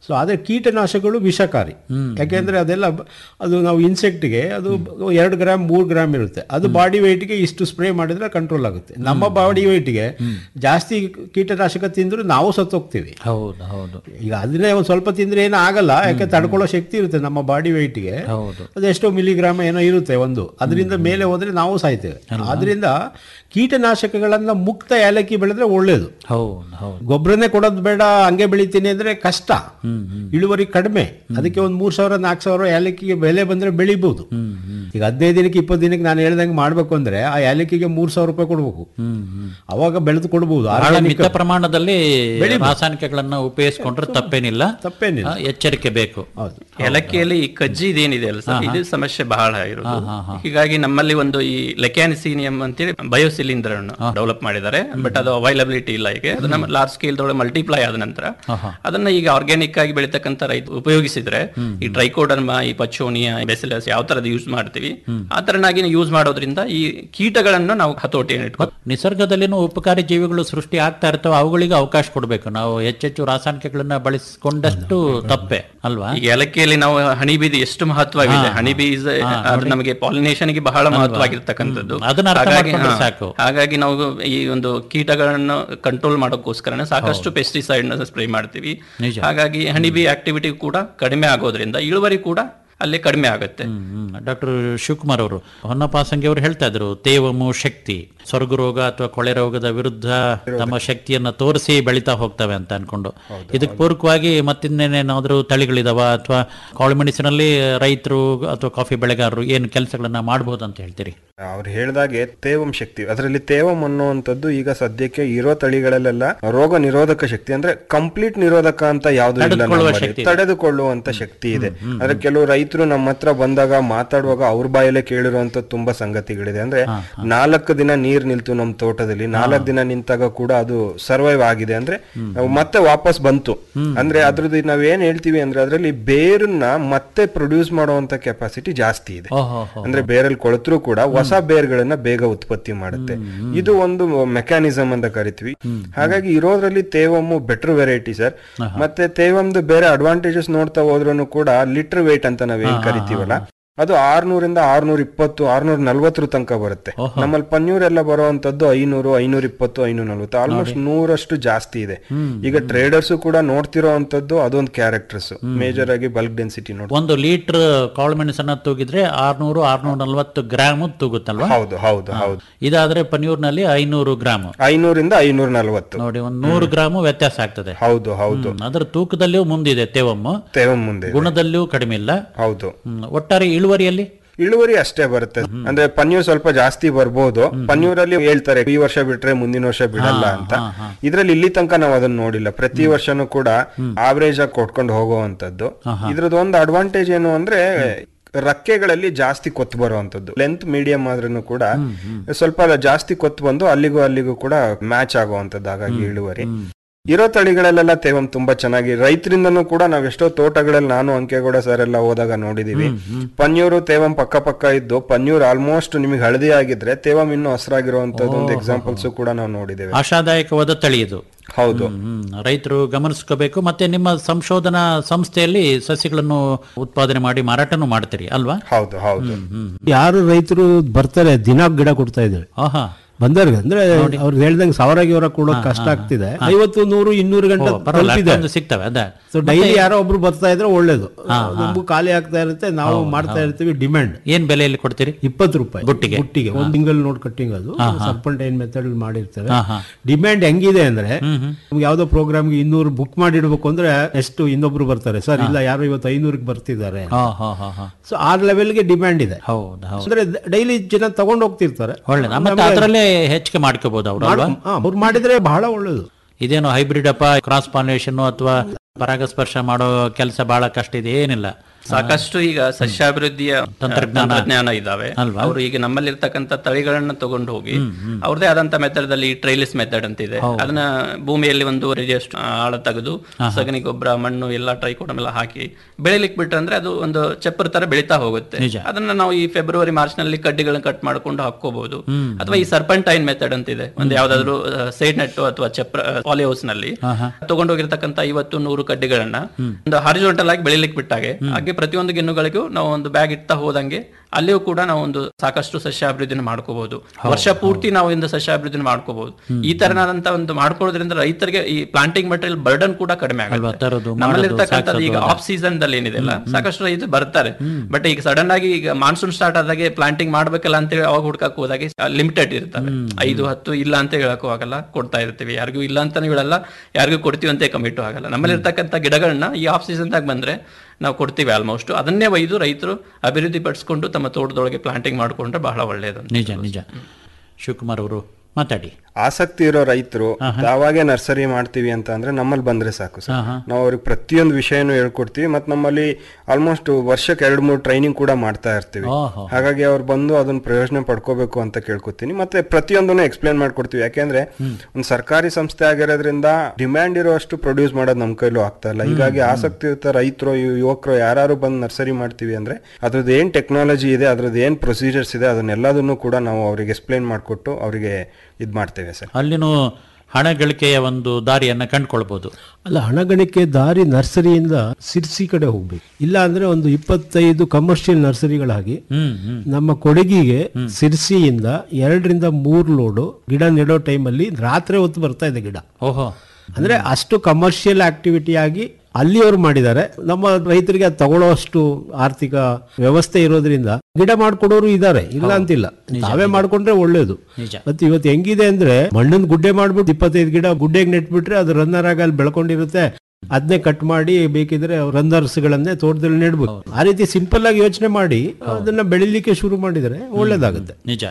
ಸೊ ಆದ್ರೆ ಕೀಟನಾಶಕಗಳು ವಿಷಕಾರಿ ಯಾಕೆಂದ್ರೆ ಅದೆಲ್ಲ ಬ- ಅದು ನಾವು ಇನ್ಸೆಕ್ಟ್ಗೆ ಅದು ಎರಡು ಗ್ರಾಮ್ ಮೂರು ಗ್ರಾಮ್ ಇರುತ್ತೆ ಅದು ಬಾಡಿ ಗೆ ಇಷ್ಟು ಸ್ಪ್ರೇ ಮಾಡಿದ್ರೆ ಕಂಟ್ರೋಲ್ ಆಗುತ್ತೆ ನಮ್ಮ ಬಾಡಿ ಗೆ ಜಾಸ್ತಿ ಕೀಟನಾಶಕ ತಿಂದ್ರೆ ನಾವು ಸತ್ತೋಗ್ತೀವಿ ಹೌದು ಹೌದು ಈಗ ಅದನ್ನೇ ಒಂದು ಸ್ವಲ್ಪ ತಿಂದ್ರೆ ಏನು ಆಗಲ್ಲ ಯಾಕೆ ತಡ್ಕೊಳ್ಳೋ ಶಕ್ತಿ ಇರುತ್ತೆ ನಮ್ಮ ಬಾಡಿ ಗೆ ಹೌದು ಅದು ಎಷ್ಟೋ ಮಿಲಿಗ್ರಾಮ್ ಏನೋ ಇರುತ್ತೆ ಒಂದು ಅದರಿಂದ ಮೇಲೆ ಹೋದ್ರೆ ನಾವು ಸಾಯ್ತೇವೆ ಆದ್ರಿಂದ ಕೀಟನಾಶಕಗಳನ್ನ ಮುಕ್ತ ಏಲಕ್ಕಿ ಬೆಳೆದ್ರೆ ಒಳ್ಳೇದು ಹೌದು ಹೌದು ಗೊಬ್ಬರನೇ ಕೊಡೋದು ಬೇಡ ಹಂಗೆ ಬೆಳಿತೀನಿ ಅಂದ್ರೆ ಕಷ್ಟ ಇಳುವರಿ ಕಡಿಮೆ ಅದಕ್ಕೆ ಒಂದು ಮೂರ್ ಸಾವಿರ ನಾಲ್ಕು ಸಾವಿರ ಏಲಕ್ಕಿಗೆ ಬೆಲೆ ಬಂದ್ರೆ ಬೆಳಿಬಹುದು ಈಗ ಹದಿನೈದು ದಿನಕ್ಕೆ ಇಪ್ಪತ್ತು ದಿನಕ್ಕೆ ನಾನು ಹೇಳ್ದಂಗೆ ಮಾಡ್ಬೇಕು ಅಂದ್ರೆ ಆ ಏಲಕ್ಕಿಗೆ ಮೂರ್ ಸಾವಿರ ರೂಪಾಯಿ ಕೊಡ್ಬೇಕು ಅವಾಗ ಬೆಳೆದು ಕೊಡ್ಬಹುದು ಬಹಳ Organic- ಮಿತ ಪ್ರಮಾಣದಲ್ಲಿ ಬೆಳಿಬೋದು. ರಾಸಾಯನಿಕಗಳನ್ನ ಉಪಯೋಗಿಸ್ಕೊಂಡ್ರೆ ತಪ್ಪೇನಿಲ್ಲ ತಪ್ಪೇನಿಲ್ಲ ಆ, ಎಚ್ಚರಿಕೆ ಬೇಕು ಏಲಕ್ಕಿಯಲ್ಲಿ ಈ ಕಜ್ಜಿ ಇದೇನಿದೆ ಅಲ್ಲ ಸರ್ ಇದು ಸಮಸ್ಯೆ ಬಹಳ ಇರೋದು ಹೀಗಾಗಿ ನಮ್ಮಲ್ಲಿ ಒಂದು ಈ ಲೆಕ್ಯಾನಿಸೀನಿಯಂ ಅಂತೇಳಿ ಬಯೋಸಿಲಿಂಡರ್ ಅನ್ನು ಡೆವಲಪ್ ಮಾಡಿದ್ದಾರೆ ಬಟ್ ಅದು ಅವೈಲಬಿಲಿಟಿ ಇಲ್ಲ ಈಗ ಅದು ನಮ್ಮ ಲಾರ್ಜ್ ಸ್ಕೇಲ್ ದೊಳಗೆ ಮಲ್ಟಿಪ್ಲೈ ಆದ ನಂತರ ಅದನ್ನ ಈಗ ಆರ್ಗ್ಯಾನಿಕ್ ಆಗಿ ಬೆಳೀತಕ್ಕಂಥ ರೈತ ಉಪಯೋಗಿಸಿದ್ರೆ ಈ ಟ್ರೈಕೋಡರ್ಮಾ ಈ ಪಚೋನಿಯಾ ಬೆಸಿಲಸ್ ಯಾವ ತರದ ಯೂಸ್ ಮಾಡ್ತೀವಿ ಆ ತರನಾಗಿ ಯೂಸ್ ಮಾಡೋದ್ರಿಂದ ಈ ಕೀಟಗಳನ್ನು ನಾವು ಹತೋಟಿಯನ್ನು ಇಟ್ಕೊ ನಿಸರ್ಗದಲ್ಲಿನೂ ಉಪಕಾರಿ ಜೀವಿಗಳು ಸೃಷ್ಟಿ ಆಗ್ತಾ ಇರ್ತವೆ ಅವುಗಳಿಗೆ ಅವಕಾಶ ಕೊಡಬೇಕು ನಾವು ಹೆಚ್ಚೆಚ್ಚು ರಾಸಾಯನಿಕಗಳನ್ನ ಬಳಸಿಕೊಂಡಷ್ಟು ತಪ್ಪೆ ಅಲ್ವಾ ಈಗ ಏಲಕ್ಕಿಯಲ್ಲಿ ನಾವು ಹನಿ ಬೀದಿ ಎಷ್ಟು ಮಹತ್ವವಿದೆ ಹಾ, ಹನಿ ಬೀ ಹಾ, ಅದು ನಮಗೆ ಪಾಲಿನೇಷನ್ ಗೆ ಬಹಳ ಮಹತ್ವವಾಗಿರ್ತಕ್ಕಂಥದ್ದು ಹ್ಮ್. ಅದನ್ನ ಅರ್ಥ ಹಾಗಾಗಿ ಮಾಡ್ಕೊಂಡ್ರೆ ಹಾ, ಸಾಕು. ಹಾಗಾಗಿ ನಾವು ಈ ಒಂದು ಕೀಟಗಳನ್ನು ಕಂಟ್ರೋಲ್ ಮಾಡೋಕ್ಕೋಸ್ಕರ ಸಾಕಷ್ಟು ಪೆಸ್ಟಿಸೈಡ್ ನ ಸ್ಪ್ರೇ ಮಾಡ್ತೀವಿ ನಿಜ. ಹಾಗಾಗಿ ಹನಿ ಬಿ ಆಕ್ಟಿವಿಟಿ ಕೂಡ ಕಡಿಮೆ ಆಗೋದ್ರಿಂದ ಇಳುವರಿ ಕೂಡ ಅಲ್ಲಿ ಕಡಿಮೆ ಆಗುತ್ತೆ ಡಾಕ್ಟರ್ ಶಿವಕುಮಾರ್ ಅವರು ಹೊನ್ನಪಾಸಂಗಿ ಅವರು ಹೇಳ್ತಾ ಇದ್ರು ತೇವಮು ಶಕ್ತಿ ಸ್ವರ್ಗ ರೋಗ ಅಥವಾ ಕೊಳೆ ರೋಗದ ವಿರುದ್ಧ ತಮ್ಮ ಶಕ್ತಿಯನ್ನ ತೋರಿಸಿ ಬೆಳಿತಾ ಹೋಗ್ತವೆ ಅಂತ ಅನ್ಕೊಂಡು ಇದಕ್ಕೆ ಪೂರಕವಾಗಿ ಮತ್ತಿನ್ನೇನೇನಾದ್ರೂ ತಳಿಗಳಿದಾವ ಅಥವಾ ಕಾಳು ಮೆಣಸಿನಲ್ಲಿ ರೈತರು ಅಥವಾ ಕಾಫಿ ಬೆಳೆಗಾರರು ಏನು ಕೆಲಸಗಳನ್ನ ಮಾಡಬಹುದು ಅಂತ ಹೇಳ್ತೀರಿ ಅವ್ರು ಹೇಳ್ದಾಗೆ ತೇವಂ ಶಕ್ತಿ ಅದರಲ್ಲಿ ತೇವಂ ಅನ್ನುವಂಥದ್ದು ಈಗ ಸದ್ಯಕ್ಕೆ ಇರೋ ತಳಿಗಳಲ್ಲೆಲ್ಲ ರೋಗ ನಿರೋಧಕ ಶಕ್ತಿ ಅಂದ್ರೆ ಕಂಪ್ಲೀಟ್ ನಿರೋಧಕ ಅಂತ ಯಾವ್ದು ಇಲ್ಲ ತಡೆದುಕೊಳ್ಳುವ ನಮ್ಮಲ್ಲಿ. ಶಕ್ತಿ ಇದೆ. ತಡೆದುಕೊಳ್ಳುವಂತ ಶಕ್ತಿ ಇದೆ ಅಂದ್ರೆ ಕೆಲವು ರೈತರು ನಮ್ಮ ಹತ್ರ ಬಂದಾಗ ಮಾತಾಡುವಾಗ ಅವ್ರ ಬಾಯಲ್ಲೇ ಕೇಳಿರುವಂತ ತುಂಬಾ ಸಂಗತಿಗಳಿದೆ ಅಂದ್ರೆ ನಾಲ್ಕು ದಿನ ನೀರ್ ನಿಲ್ತು ನಮ್ಮ ತೋಟದಲ್ಲಿ ನಾಲ್ಕು ದಿನ ನಿಂತಾಗ ಕೂಡ ಅದು ಸರ್ವೈವ್ ಆಗಿದೆ ಅಂದ್ರೆ ನಾವು ಮತ್ತೆ ವಾಪಸ್ ಬಂತು ಅಂದ್ರೆ ಅದ್ರದ್ದು ನಾವೇನ್ ಹೇಳ್ತೀವಿ ಅಂದ್ರೆ ಅದರಲ್ಲಿ ಬೇರನ್ನ ಮತ್ತೆ ಪ್ರೊಡ್ಯೂಸ್ ಮಾಡುವಂತ ಕೆಪಾಸಿಟಿ ಜಾಸ್ತಿ ಇದೆ ಅಂದ್ರೆ ಬೇರಲ್ಲಿ ಕೊಳತ್ರು ಕೂಡ ಹೊಸ ಬೇರ್ಗಳನ್ನ ಬೇಗ ಉತ್ಪತ್ತಿ ಮಾಡುತ್ತೆ ಇದು ಒಂದು ಮೆಕ್ಯಾನಿಸಮ್ ಅಂತ ಕರಿತೀವಿ ಹಾಗಾಗಿ ಇರೋದ್ರಲ್ಲಿ ತೇವಮ್ಮು ಬೆಟರ್ ವೆರೈಟಿ ಸರ್ ಮತ್ತೆ ತೇವಮ್ದು ಬೇರೆ ಅಡ್ವಾಂಟೇಜಸ್ ನೋಡ್ತಾ ಹೋದ್ರೂ ಕೂಡ ಲಿಟರ್ ವೇಟ್ ಅಂತ ನಾವೇನ್ ಕರಿತೀವಲ್ಲ ಅದು ಆರ್ನೂರಿಂದ ಆರ್ನೂರ ಇಪ್ಪತ್ತು ಆರ್ನೂರ ನಲ್ವತ್ತರ ತನಕ ಬರುತ್ತೆ ನಮ್ಮಲ್ಲಿ ಪನ್ನೂರ್ ಎಲ್ಲ ಬರುವಂತದ್ದು ಐನೂರು ಐನೂರ ಇಪ್ಪತ್ತು ಐನೂರ ನಲ್ವತ್ತು ಆಲ್ಮೋಸ್ಟ್ ನೂರಷ್ಟು ಜಾಸ್ತಿ ಇದೆ ಈಗ ಟ್ರೇಡರ್ಸ್ ಕೂಡ ನೋಡ್ತಿರೋ ಅಂತದ್ದು ಅದೊಂದು ಕ್ಯಾರೆಕ್ಟರ್ಸ್ ಮೇಜರ್ ಆಗಿ ಬಲ್ಕ್ ಡೆನ್ಸಿಟಿ ನೋಡಿ ಒಂದು ಲೀಟರ್ ಕಾಳು ಮೆಣಸನ್ನ ತೂಗಿದ್ರೆ ಆರ್ನೂರು ಆರ್ನೂರ ನಲ್ವತ್ತು ಗ್ರಾಮ್ ತೂಗುತ್ತಲ್ವಾ ಹೌದು ಹೌದು ಹೌದು ಇದಾದ್ರೆ ಪನೀರ್ನಲ್ಲಿ ಐನೂರು ಗ್ರಾಮ್ ಐನೂರಿಂದ ಐನೂರ ನಲ್ವತ್ತು ನೋಡಿ ಒಂದ್ ನೂರು ಗ್ರಾಮ್ ವ್ಯತ್ಯಾಸ ಆಗ್ತದೆ ಹೌದು ಹೌದು ಹ್ಮ್, ಅದರ ತೂಕದಲ್ಲಿಯೂ ಮುಂದಿದೆ ತೇವಮ್ಮು ತೇವಂ ಮುಂದೆ ಇದೆ. ಗುಣದಲ್ಲಿಯೂ ಕಡಿಮೆ ಇಲ್ಲ ಹೌದು ಹ್ಮ್, ಒಟ್ಟಾರೆ ಇಳುವರಿಯಲ್ಲಿ ಇಳುವರಿ ಅಷ್ಟೇ ಬರುತ್ತೆ ಅಂದ್ರೆ ಪನ್ನೀರ್ ಸ್ವಲ್ಪ ಜಾಸ್ತಿ ಬರ್ಬೋದು ಪನ್ನೀರಲ್ಲಿ ಹೇಳ್ತಾರೆ ಈ ವರ್ಷ ಬಿಟ್ರೆ ಮುಂದಿನ ವರ್ಷ ಬಿಡಲ್ಲ ಅಂತ ಇದ್ರಲ್ಲಿ ಇಲ್ಲಿ ತನಕ ನಾವು ಅದನ್ನ ನೋಡಿಲ್ಲ ಪ್ರತಿ ವರ್ಷನೂ ಕೂಡ ಆವರೇಜ್ ಆಗಿ ಕೊಟ್ಕೊಂಡು ಹೋಗುವಂತದ್ದು ಇದ್ರದ್ದು ಒಂದು ಅಡ್ವಾಂಟೇಜ್ ಏನು ಅಂದ್ರೆ ರಕ್ಕೆಗಳಲ್ಲಿ ಜಾಸ್ತಿ ಕೊತ್ತು ಬರುವಂತದ್ದು ಲೆಂತ್ ಮೀಡಿಯಂ ಆದ್ರೂ ಕೂಡ ಸ್ವಲ್ಪ ಜಾಸ್ತಿ ಕೊತ್ತು ಬಂದು ಅಲ್ಲಿಗೂ ಅಲ್ಲಿಗೂ ಕೂಡ ಮ್ಯಾಚ್ ಆಗುವಂತದ್ದು ಹಾಗಾಗಿ ಇಳುವರಿ ಇರೋ ತಳಿಗಳಲ್ಲೆಲ್ಲ ತೇವಂ ತುಂಬಾ ಚೆನ್ನಾಗಿ ರೈತರಿಂದನೂ ಕೂಡ ನಾವ್ ಎಷ್ಟೋ ತೋಟಗಳಲ್ಲಿ ನಾನು ಅಂಕೆಗೌಡ ಸರ್ ಎಲ್ಲ ಹೋದಾಗ ನೋಡಿದೀವಿ ಪನ್ಯೂರು ತೇವಂ ಪಕ್ಕ ಪಕ್ಕ ಇದ್ದು ಪನ್ಯೂರ್ ಆಲ್ಮೋಸ್ಟ್ ನಿಮಗೆ ಹಳದಿ ಆಗಿದ್ರೆ ತೇವಂ ಇನ್ನೂ ಹಸ್ರಾಗಿರುವಂತದ್ದು ಒಂದು ಎಕ್ಸಾಂಪಲ್ಸ್ ಕೂಡ ನಾವು ನೋಡಿದ್ದೇವೆ ಆಶಾದಾಯಕವಾದ ತಳಿ ಇದು ಹೌದು ರೈತರು ಗಮನಿಸ್ಕೋಬೇಕು ಮತ್ತೆ ನಿಮ್ಮ ಸಂಶೋಧನಾ ಸಂಸ್ಥೆಯಲ್ಲಿ ಸಸಿಗಳನ್ನು ಉತ್ಪಾದನೆ ಮಾಡಿ ಮಾರಾಟನೂ ಮಾಡ್ತೀರಿ ಅಲ್ವಾ ಹೌದು ಹೌದು ಯಾರು ರೈತರು ಬರ್ತಾರೆ ದಿನ ಗಿಡ ಕೊಡ್ತಾ ಇದ್ದೇವೆ ಆಹಾ ಬಂದವ್ರಿಗೆ ಅಂದ್ರೆ ಅವ್ರು ಹೇಳ್ದಂಗೆ ಸಾವಿರ ಗಿವರ ಕೊಡೋಕ್ ಕಷ್ಟ ಆಗ್ತಿದೆ ಐವತ್ತು ನೂರು ಇನ್ನೂರು ಗಂಟೆ ಓ, ಪರವಾಗಿಲ್ಲ, ತಲುಪಿದೆ ಅಷ್ಟೊಂದು ಸಿಗ್ತವೆ ಅದ ಸೊ ಡೈಲಿ ಯಾರೋ ಒಬ್ರು ಬರ್ತಾ ಇದ್ರೆ ಒಳ್ಳೇದು ನಮಗೂ ಖಾಲಿ ಆಗ್ತಾ ಇರುತ್ತೆ ನಾವು ಮಾಡ್ತಾ ಇರ್ತೀವಿ ಡಿಮ್ಯಾಂಡ್ ಏನ್ ಬೆಲೆಯಲ್ಲಿ ಕೊಡ್ತೀರಿ ಇಪ್ಪತ್ತು ರೂಪಾಯಿ ಬುಟ್ಟಿಗೆ? ಬುಟ್ಟಿಗೆ ಒಂದು ಸಿಂಗಲ್ ನೋಡ್ ಕಟ್ಟಿಂಗ್ ಅದು ಹಾ, ಹಾ. ಸರ್ಪಂಟೈನ್ ಮೆಥಡ್ ಮಾಡಿರ್ತೇವೆ ಹಾ, ಹಾ. ಡಿಮ್ಯಾಂಡ್ ಹೆಂಗಿದೆ ಅಂದ್ರೆ ನಮ್ಗೆ ಯಾವ್ದೋ ಪ್ರೋಗ್ರಾಮ್ಗೆ ಇನ್ನೂರು ಬುಕ್ ಮಾಡಿಡ್ಬೇಕು ಅಂದ್ರೆ ಎಷ್ಟು ಇನ್ನೊಬ್ರು ಬರ್ತಾರೆ ಸರ್ ಇಲ್ಲ ಯಾರೋ ಇವತ್ತು ಐನೂರಿಗೆ ಬರ್ತಿದ್ದಾರೆ ಹಾ ಹಾ ಹಾ ಹಾ ಸೊ ಆ ಲೆವೆಲ್ಗೆ ಡಿಮ್ಯಾಂಡ್ ಇದೆ ಹೌದು ಹೌದು ಅಂದ್ರೆ ಡೈಲಿ ಜನ ತಗೊಂಡು ಹೋಗ್ತಿರ್ತಾರೆ ಒಳ್ಳೆ ಮತ್ತೆ ಅದರಲ್ಲೇ ಹೆಚ್ಚಿಗೆ ಮಾಡ್ಕೋಬಹುದು ಅವರು ಅಲ್ವಾ ಅವ್ರು ಮಾಡಿದ್ರೆ ಬಹಳ ಒಳ್ಳೇದು ಇದೇನು ಹೈಬ್ರಿಡ್ ಅಪ್ಪ ಕ್ರಾಸ್ ಪಾಲಿನೇಷನ್ ಅಥವಾ ಪರಾಗಸ್ಪರ್ಶ ಮಾಡೋ ಕೆಲಸ ಬಹಳ ಕಷ್ಟ ಇದೆ ಏನಿಲ್ಲ ಸಾಕಷ್ಟು ಈಗ ಸಸ್ಯಾಭಿವೃದ್ಧಿಯ ತಂತ್ರಜ್ಞಾನ. ತಂತ್ರಜ್ಞಾನ ಇದಾವೆ ಅಲ್ವಾ? ಅವರು ಈಗ ನಮ್ಮಲ್ಲಿರ್ತಕ್ಕಂಥ ತಳಿಗಳನ್ನ ತಗೊಂಡು ಹೋಗಿ ಅವ್ರದೇ ಆದಂತ ಮೆಥಡ್ ಅಲ್ಲಿ ಟ್ರೈಲಿಸ್ ಮೆಥಡ್ ಅಂತ ಇದೆ ಅದನ್ನ ಭೂಮಿಯಲ್ಲಿ ಒಂದು ಅಷ್ಟು ಆಳ ತೆಗೆದು ಸಗಣಿ ಗೊಬ್ಬರ ಮಣ್ಣು ಎಲ್ಲ ಟ್ರೈಕೋಡಮ್ ಎಲ್ಲ ಹಾಕಿ ಬೆಳಿಲಿಕ್ಕೆ ಬಿಟ್ರೆ ಅಂದ್ರೆ ಅದು ಒಂದು ಚಪ್ಪರ್ ತರ ಬೆಳೀತಾ ಹೋಗುತ್ತೆ ನಿಜ. ಅದನ್ನ ನಾವು ಈ ಫೆಬ್ರವರಿ ಮಾರ್ಚ್ ನಲ್ಲಿ ಕಡ್ಡಿಗಳನ್ನ ಕಟ್ ಮಾಡ್ಕೊಂಡು ಹಾಕೋಬಹುದು ಅಥವಾ ಈ ಸರ್ಪಂಟೈನ್ ಮೆಥಡ್ ಅಂತ ಇದೆ ಒಂದು ಯಾವ್ದಾದ್ರು ಸೈಡ್ ನೆಟ್ ಅಥವಾ ಚಪ್ರ ಪಾಲಿ ಹೌಸ್ ನಲ್ಲಿ ತಗೊಂಡೋಗಿರ್ತಕ್ಕಂಥ ಐವತ್ತು ನೂರು ಮೂರು ಕಡ್ಡಿಗಳನ್ನ ಒಂದು ಹಾರಿಜೋಂಟಲ್ ಆಗಿ ಬೆಳಿಲಿಕ್ಕೆ ಬಿಟ್ಟಾಗೆ ಹಾಗೆ ಪ್ರತಿಯೊಂದು ಗಿಣ್ಣುಗಳಿಗೂ ನಾವು ಒಂದು ಬ್ಯಾಗ್ ಇಡ್ತಾ ಹೋದಂಗೆ ಅಲ್ಲಿಯೂ ಕೂಡ ನಾವು ಒಂದು ಸಾಕಷ್ಟು ಸಸ್ಯಾಭಿವೃದ್ಧಿನ ಮಾಡ್ಕೋಬಹುದು ವರ್ಷ ಪೂರ್ತಿ ನಾವು ಇಂದ ಸಸ್ಯಾಭಿವೃದ್ಧಿನ ಮಾಡ್ಕೋಬಹುದು ಈ ತರನಾದಂತ ಒಂದು ಮಾಡ್ಕೊಳ್ಳೋದ್ರಿಂದ ರೈತರಿಗೆ ಈ ಪ್ಲಾಂಟಿಂಗ್ ಮಟೀರಿಯಲ್ ಬರ್ಡನ್ ಕೂಡ ಕಡಿಮೆ ಆಗುತ್ತೆ ತರೋದು, ನಮ್ಮಲ್ಲಿ ಮಾಡೋದು, ಇರ್ತಕ್ಕಂಥದ್ದು ಈಗ ಸಾಗ್ಸೋದು ಆಫ್ ಸೀಸನ್ ದಲ್ಲಿ ಏನಿದೆಲ್ಲ ಸಾಕಷ್ಟು ರೈತರು ಬರ್ತಾರೆ ಬಟ್ ಈಗ ಸಡನ್ ಆಗಿ ಈಗ ಮಾನ್ಸೂನ್ ಸ್ಟಾರ್ಟ್ ಆದಾಗೆ ಪ್ಲಾಂಟಿಂಗ್ ಮಾಡ್ಬೇಕಲ್ಲ ಅಂತ ಹೇಳಿ ಅವಾಗ ಹುಡ್ಕಕ್ ಹೋದಾಗೆ ಲಿಮಿಟೆಡ್ ಇರ್ತವೆ ಐದು ಹತ್ತು ಇಲ್ಲ ಅಂತ ಹೇಳಕ್ಕೂ ಆಗಲ್ಲ ಕೊಡ್ತಾ ಇರ್ತೀವಿ ಯಾರಿಗೂ ಇಲ್ಲ ಅಂತಾನು ಹೇಳಲ್ಲ ಯಾರಿಗೂ ಕೊಡ್ತೀವಿ ಅಂತ ಕಮಿಟ್ ಆಗಲ್ಲ ನಮ್ಮಲ್ಲಿ ಇರ್ತಕ್ಕಂಥ ಗಿಡಗಳನ್ನ ಈ ಆಫ್ ಸೀಸನ್ದಾಗ ಬಂದ್ರೆ ನಾವು ಕೊಡ್ತೀವಿ ಆಲ್ಮೋಸ್ಟ್ ಅದನ್ನೇ ಒಯ್ದು ರೈತರು ಅಭಿವೃದ್ಧಿ ಪಡಿಸ್ಕೊಂಡು ತಮ್ಮ ತೋಟದೊಳಗೆ ಪ್ಲಾಂಟಿಂಗ್ ಮಾಡ್ಕೊಂಡ್ರೆ ಬಹಳ ಒಳ್ಳೆಯದು ನಿಜ ನಿಜ ಶಿವಕುಮಾರ್ ಅವರು ಮಾತಾಡಿ ಆಸಕ್ತಿ ಇರೋ ರೈತರು ತಾವಾಗೆ ನರ್ಸರಿ ಮಾಡ್ತೀವಿ ಅಂತ ಅಂದ್ರೆ ನಮ್ಮಲ್ಲಿ ಬಂದ್ರೆ ಸಾಕು ಸರ್ ಆಹಾ. ನಾವು ಅವ್ರಿಗೆ ಪ್ರತಿಯೊಂದು ವಿಷಯನೂ ಹೇಳ್ಕೊಡ್ತೀವಿ ಮತ್ತೆ ನಮ್ಮಲ್ಲಿ ಆಲ್ಮೋಸ್ಟ್ ವರ್ಷಕ್ಕೆ ಎರಡು ಮೂರು ಟ್ರೈನಿಂಗ್ ಕೂಡ ಮಾಡ್ತಾ ಇರ್ತೀವಿ ಓಹೋ. ಹಾಗಾಗಿ ಅವ್ರು ಬಂದು ಅದನ್ನ ಪ್ರಯೋಜನ ಪಡ್ಕೋಬೇಕು ಅಂತ ಕೇಳ್ಕೊತೀನಿ ಮತ್ತೆ ಪ್ರತಿಯೊಂದನ್ನು ಎಕ್ಸ್ಪ್ಲೇನ್ ಮಾಡ್ಕೊಡ್ತೀವಿ ಯಾಕೆಂದ್ರೆ ಒಂದು ಸರ್ಕಾರಿ ಸಂಸ್ಥೆ ಆಗಿರೋದ್ರಿಂದ ಡಿಮ್ಯಾಂಡ್ ಇರೋಷ್ಟು ಪ್ರೊಡ್ಯೂಸ್ ಮಾಡೋದು ನಮ್ಮ ಕೈಲೂ ಆಗ್ತಾ ಇಲ್ಲ ಹೀಗಾಗಿ ಆಸಕ್ತಿಯುತ ರೈತರು ಯುವಕರು ಯಾರು ಬಂದು ನರ್ಸರಿ ಮಾಡ್ತೀವಿ ಅಂದ್ರೆ ಅದ್ರದ್ದು ಏನ್ ಟೆಕ್ನಾಲಜಿ ಇದೆ ಅದ್ರದ್ದು ಏನ್ ಪ್ರೊಸೀಜರ್ಸ್ ಇದೆ ಅದನ್ನೆಲ್ಲದನ್ನು ಕೂಡ ನಾವು ಅವರಿಗೆ ಎಕ್ಸ್ಪ್ಲೇನ್ ಮಾಡಿಕೊಟ್ಟು ಅವರಿಗೆ ಇದ್ ಮಾಡ್ತೇವೆ ಸರ್ ಅಲ್ಲಿನೂ ಹಣ ಗಳಿಕೆಯ ಒಂದು ದಾರಿಯನ್ನ ಕಂಡುಕೊಳ್ಬಹುದು ಅಲ್ಲ ಹಣಗಣಿಕೆ ದಾರಿ ನರ್ಸರಿಯಿಂದ ಸಿರ್ಸಿ ಕಡೆ ಹೋಗ್ಬೇಕು ಇಲ್ಲ ಅಂದ್ರೆ ಒಂದು ಇಪ್ಪತ್ತೈದು ಕಮರ್ಷಿಯಲ್ ನರ್ಸರಿಗಳಾಗಿ ಹ್ಮ್ ಹ್ಮ್ ನಮ್ಮ ಕೊಡಗಿಗೆ ಸಿರ್ಸಿಯಿಂದ ಎರಡರಿಂದ ಮೂರು ಲೋಡು ಗಿಡ ನೆಡೋ ಟೈಮಲ್ಲಿ ರಾತ್ರಿ ಹೊತ್ತು ಬರ್ತಾ ಇದೆ ಗಿಡ ಓಹೋ ಅಂದ್ರೆ ಅಷ್ಟು ಕಮರ್ಷಿಯಲ್ ಆಕ್ಟಿವಿಟಿ ಆಗಿ ಅಲ್ಲಿಯವರು ಮಾಡಿದ್ದಾರೆ ನಮ್ಮ ರೈತರಿಗೆ ಅದು ತಗೊಳ್ಳೋಷ್ಟು ಆರ್ಥಿಕ ವ್ಯವಸ್ಥೆ ಇರೋದ್ರಿಂದ ಗಿಡ ಮಾಡ್ಕೊಡೋರು ಇದ್ದಾರೆ ಇಲ್ಲ ಅಂತಿಲ್ಲ ತಾವೇ ಮಾಡ್ಕೊಂಡ್ರೆ ಒಳ್ಳೇದು ನಿಜ. ಮತ್ತೆ ಇವತ್ತು ಹೆಂಗಿದೆ ಅಂದ್ರೆ ಮಣ್ಣನ್ ಗುಡ್ಡೆ ಮಾಡ್ಬಿಟ್ಟು ಇಪ್ಪತ್ತೈದು ಗಿಡ ಗುಡ್ಡೆಗೆ ನೆಟ್ಬಿಟ್ರೆ ಅದು ರನ್ನರ್ ಆಗಿ ಅಲ್ಲಿ ಬೆಳ್ಕೊಂಡಿರುತ್ತೆ ಅದನ್ನೇ ಕಟ್ ಮಾಡಿ ಬೇಕಿದ್ರೆ ರನ್ನರ್ಸ್ ಗಳನ್ನೇ ತೋಟದಲ್ಲಿ ನೆಡ್ಬೇಕು ಆ ರೀತಿ ಸಿಂಪಲ್ ಆಗಿ ಯೋಚನೆ ಮಾಡಿ ಅದನ್ನ ಬೆಳಿಲಿಕ್ಕೆ ಶುರು ಮಾಡಿದರೆ ಒಳ್ಳೇದಾಗುತ್ತೆ ನಿಜ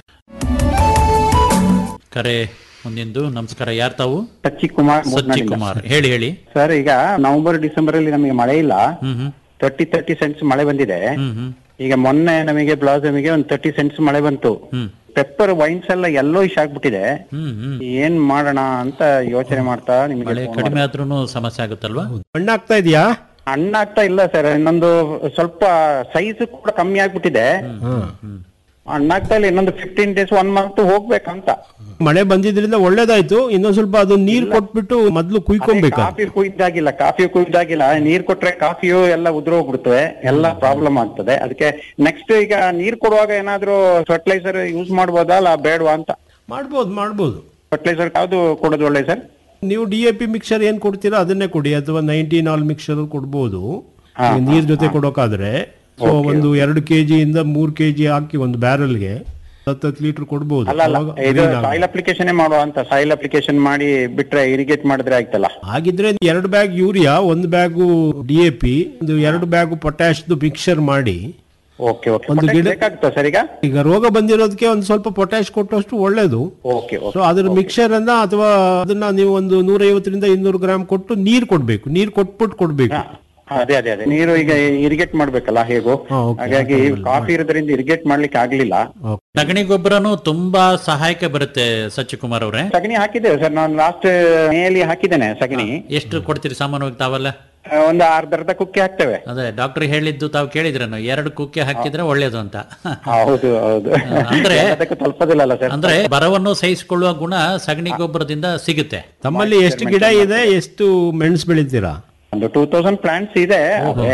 ಕರೆ ಮುಂದಿಂದು ನಮಸ್ಕಾರ ಯಾರು ತಾವು ಸಚ್ಚಿ ಕುಮಾರ್ ಸಚ್ಚಿ ಕುಮಾರ್ ಹೇಳಿ ಹೇಳಿ ಸರ್ ಈಗ ನವೆಂಬರ್ ಡಿಸೆಂಬರ್ ಅಲ್ಲಿ ನಮಗೆ ಮಳೆ ಇಲ್ಲ ಹ್ಮ್ ಹ್ಮ್ ತರ್ಟಿ ತರ್ಟಿ ಸೆಂಟ್ಸ್ ಮಳೆ ಬಂದಿದೆ ಹ್ಮ್ ಹ್ಮ್ ಈಗ ಮೊನ್ನೆ ನಮಗೆ ಬ್ಲಾಸಮಿಗೆ ಒಂದು ತರ್ಟಿ ಸೆಂಟ್ಸ್ ಮಳೆ ಬಂತು ಹ್ಮ್ ಪೆಪ್ಪರ್ ವೈನ್ಸ್ ಎಲ್ಲ ಎಲ್ಲೋ ಇಶ್ ಆಗ್ಬಿಟ್ಟಿದೆ ಹ್ಮ್ ಹ್ಮ್ ಏನ್ ಮಾಡೋಣ ಅಂತ ಯೋಚನೆ ಮಾಡ್ತಾ ನಿಮಗೆ ಮಳೆ ಕಡಿಮೆ ಆದ್ರೂ ಸಮಸ್ಯೆ ಆಗುತ್ತಲ್ವಾ ಹಣ್ಣಾಗ್ತಾ ಇದೆಯಾ ಹಣ್ಣಾಗ್ತಾ ಇಲ್ಲ ಸರ್ ಇನ್ನೊಂದು ಸ್ವಲ್ಪ ಸೈಜ್ ಕೂಡ ಕಮ್ಮಿ ಆಗ್ಬಿಟ್ಟಿದೆ ಹಣ್ಣಾಗ್ತಾ ಇಲ್ಲ ಇನ್ನೊಂದು ಫಿಫ್ಟೀನ್ ಡೇಸ್ ಒನ್ ಮಂತ್ ಹೋಗ್ಬೇಕಂತ ಮಳೆ ಬಂದಿದ್ರಿಂದ ಒಳ್ಳೇದಾಯ್ತು ಇನ್ನೊಂದ್ ಸ್ವಲ್ಪ ಅದು ನೀರ್ ಕೊಟ್ಬಿಟ್ಟು ಮೊದ್ಲು ಕುಯ್ಕೊಬೇಕಾ ಕಾಫಿ ಕುಯ್ದಾಗಿಲ್ಲ ಕಾಫಿ ಕುಯ್ದಾಗಿಲ್ಲ ನೀರ್ ಕೊಟ್ರೆ ಕಾಫಿಯು ಎಲ್ಲ ಉದುರೋಗ್ಬಿಡ್ತವೆ ಎಲ್ಲ ಪ್ರಾಬ್ಲಮ್ ಆಗ್ತದೆ ಅದಕ್ಕೆ ನೆಕ್ಸ್ಟ್ ಈಗ ನೀರ್ ಕೊಡುವಾಗ ಏನಾದ್ರೂ ಫರ್ಟಿಲೈಸರ್ ಯೂಸ್ ಮಾಡ್ಬೋದಾ ಅಲ್ಲ ಬೇಡವಾ ಅಂತ ಮಾಡ್ಬೋದು ಮಾಡ್ಬೋದು ಫರ್ಟಿಲೈಸರ್ ಯಾವ್ದು ಕೊಡೋದು ಒಳ್ಳೆ ಸರ್ ನೀವು ಡಿ ಎ ಪಿ ಮಿಕ್ಸರ್ ಏನ್ ಕೊಡ್ತೀರಾ ಅದನ್ನೇ ಕೊಡಿ ಅಥವಾ ನೈನ್ಟೀನ್ ಆಲ್ ಮಿಕ್ಸರ್ ಕೊಡ್ಬೋದು ಈಗ ನೀರ್ ಜೊತೆ ಕೊಡೋಕಾದ್ರೆ ಸೊ ಒಂದು ಎರಡು ಕೆಜಿ ಇಂದ ಮೂರ್ ಕೆಜಿ ಹಾಕಿ ಒಂದು ಬ್ಯಾರಲ್ಗೆ ಹತ್ತತ್ತು ಲೀಟರ್ ಕೊಡ್ಬೋದು ಅಲ್ಲ ಅಲ್ಲ ಅವಾಗ ಇದು green ಆಗುತ್ತೆ. ಸಾಯಿಲ್ ಅಪ್ಲಿಕೇಶನ್ ಮಾಡುವ ಅಂತ ಸಾಯಿಲ್ ಅಪ್ಲಿಕೇಶನ್ ಮಾಡಿ ಬಿಟ್ರೆ ಇರಿಗೇಟ್ ಮಾಡಿದ್ರೆ ಆಯ್ತಲ್ಲ ಹಾಗಿದ್ರೆ ಎರಡು ಬ್ಯಾಗ್ ಯೂರಿಯಾ ಒಂದು ಬ್ಯಾಗು ಡಿ ಎ ಪಿ ಒಂದು ಎರಡು ಬ್ಯಾಗು ಪೊಟ್ಯಾಶ್ದು ಮಿಕ್ಸರ್ ಮಾಡಿ ಓಕೆ ಓಕೆ ಒಂದು ಗಿಡ ಬೇಕಾಗ್ತಾ ಸರ್ ಈಗ ಈಗ ರೋಗ ಬಂದಿರೋದಕ್ಕೆ ಒಂದು ಸ್ವಲ್ಪ ಪೊಟ್ಯಾಶ್ ಕೊಟ್ಟಷ್ಟು ಒಳ್ಳೇದು ಓಕೆ ಸೊ ಅದ್ರ ಮಿಕ್ಸರ್ ಅನ್ನ ಅಥವಾ ಅದನ್ನ ನೀವು ಒಂದು ನೂರೈವತ್ತರಿಂದ ಇನ್ನೂರು ಗ್ರಾಮ್ ಕೊಟ್ಟು ನೀರ್ ಕೊಡ್ಬೇಕು ನೀರ್ ಕೊಟ್ಬಿಟ್ಟು ಕೊಡ್ಬೇಕು ಅದೇ ಅದೇ ಅದೇ ನೀರು ಈಗ ಇರಿಗೇಟ್ ಮಾಡ್ಬೇಕಲ್ಲ ಹೇಗೋ ಹಾಗಾಗಿ ಕಾಫಿ ಇರೋದ್ರಿಂದ ಇರಿಗೇಟ್ ಮಾಡ್ಲಿಕ್ಕೆ ಆಗ್ಲಿಲ್ಲ ಸಗಣಿ ಗೊಬ್ಬರನು ತುಂಬಾ ಸಹಾಯಕ ಬರುತ್ತೆ ಸಚ್ಚಿಕುಮಾರ್ ಅವರೇ ಸಗಣಿ ಹಾಕಿದ್ದೇವೆ ಸರ್ ನಾನು ಲಾಸ್ಟ್ ಮೇಲಿ ಹಾಕಿದ್ದೇನೆ ಸಗಣಿ ಎಷ್ಟು ಕೊಡ್ತೀರಿ ಸಾಮಾನ್ಯವಾಗಿ ತಾವಲ್ಲ ಆ, ಒಂದು ಅರ್ಧ ಅರ್ಧ ಕುಕ್ಕೆ ಹಾಕ್ತೇವೆ ಅದೇ ಡಾಕ್ಟರ್ ಹೇಳಿದ್ದು ತಾವು ಕೇಳಿದ್ರೇನು ಎರಡು ಕುಕ್ಕೆ ಹಾಕಿದ್ರೆ ಒಳ್ಳೇದು ಅಂತ ಹೌದು ಹೌದು ಅಂದ್ರೆ ಅದಕ್ಕೆ ತಲುಪೋದಿಲ್ಲಲ್ಲ ಸರ್ ಅಂದ್ರೆ ಬರವನ್ನು ಸಹಿಸಿಕೊಳ್ಳುವ ಗುಣ ಸಗಣಿ ಗೊಬ್ಬರದಿಂದ ಸಿಗುತ್ತೆ ತಮ್ಮಲ್ಲಿ ಎಷ್ಟು ಗಿಡ ಇದೆ ಎಷ್ಟು ಮೆಣಸು ಬೆಳಿತೀರಾ ಒಂದು ಟೂ ತೌಸಂಡ್ ಪ್ಲಾಂಟ್ಸ್ ಇದೆ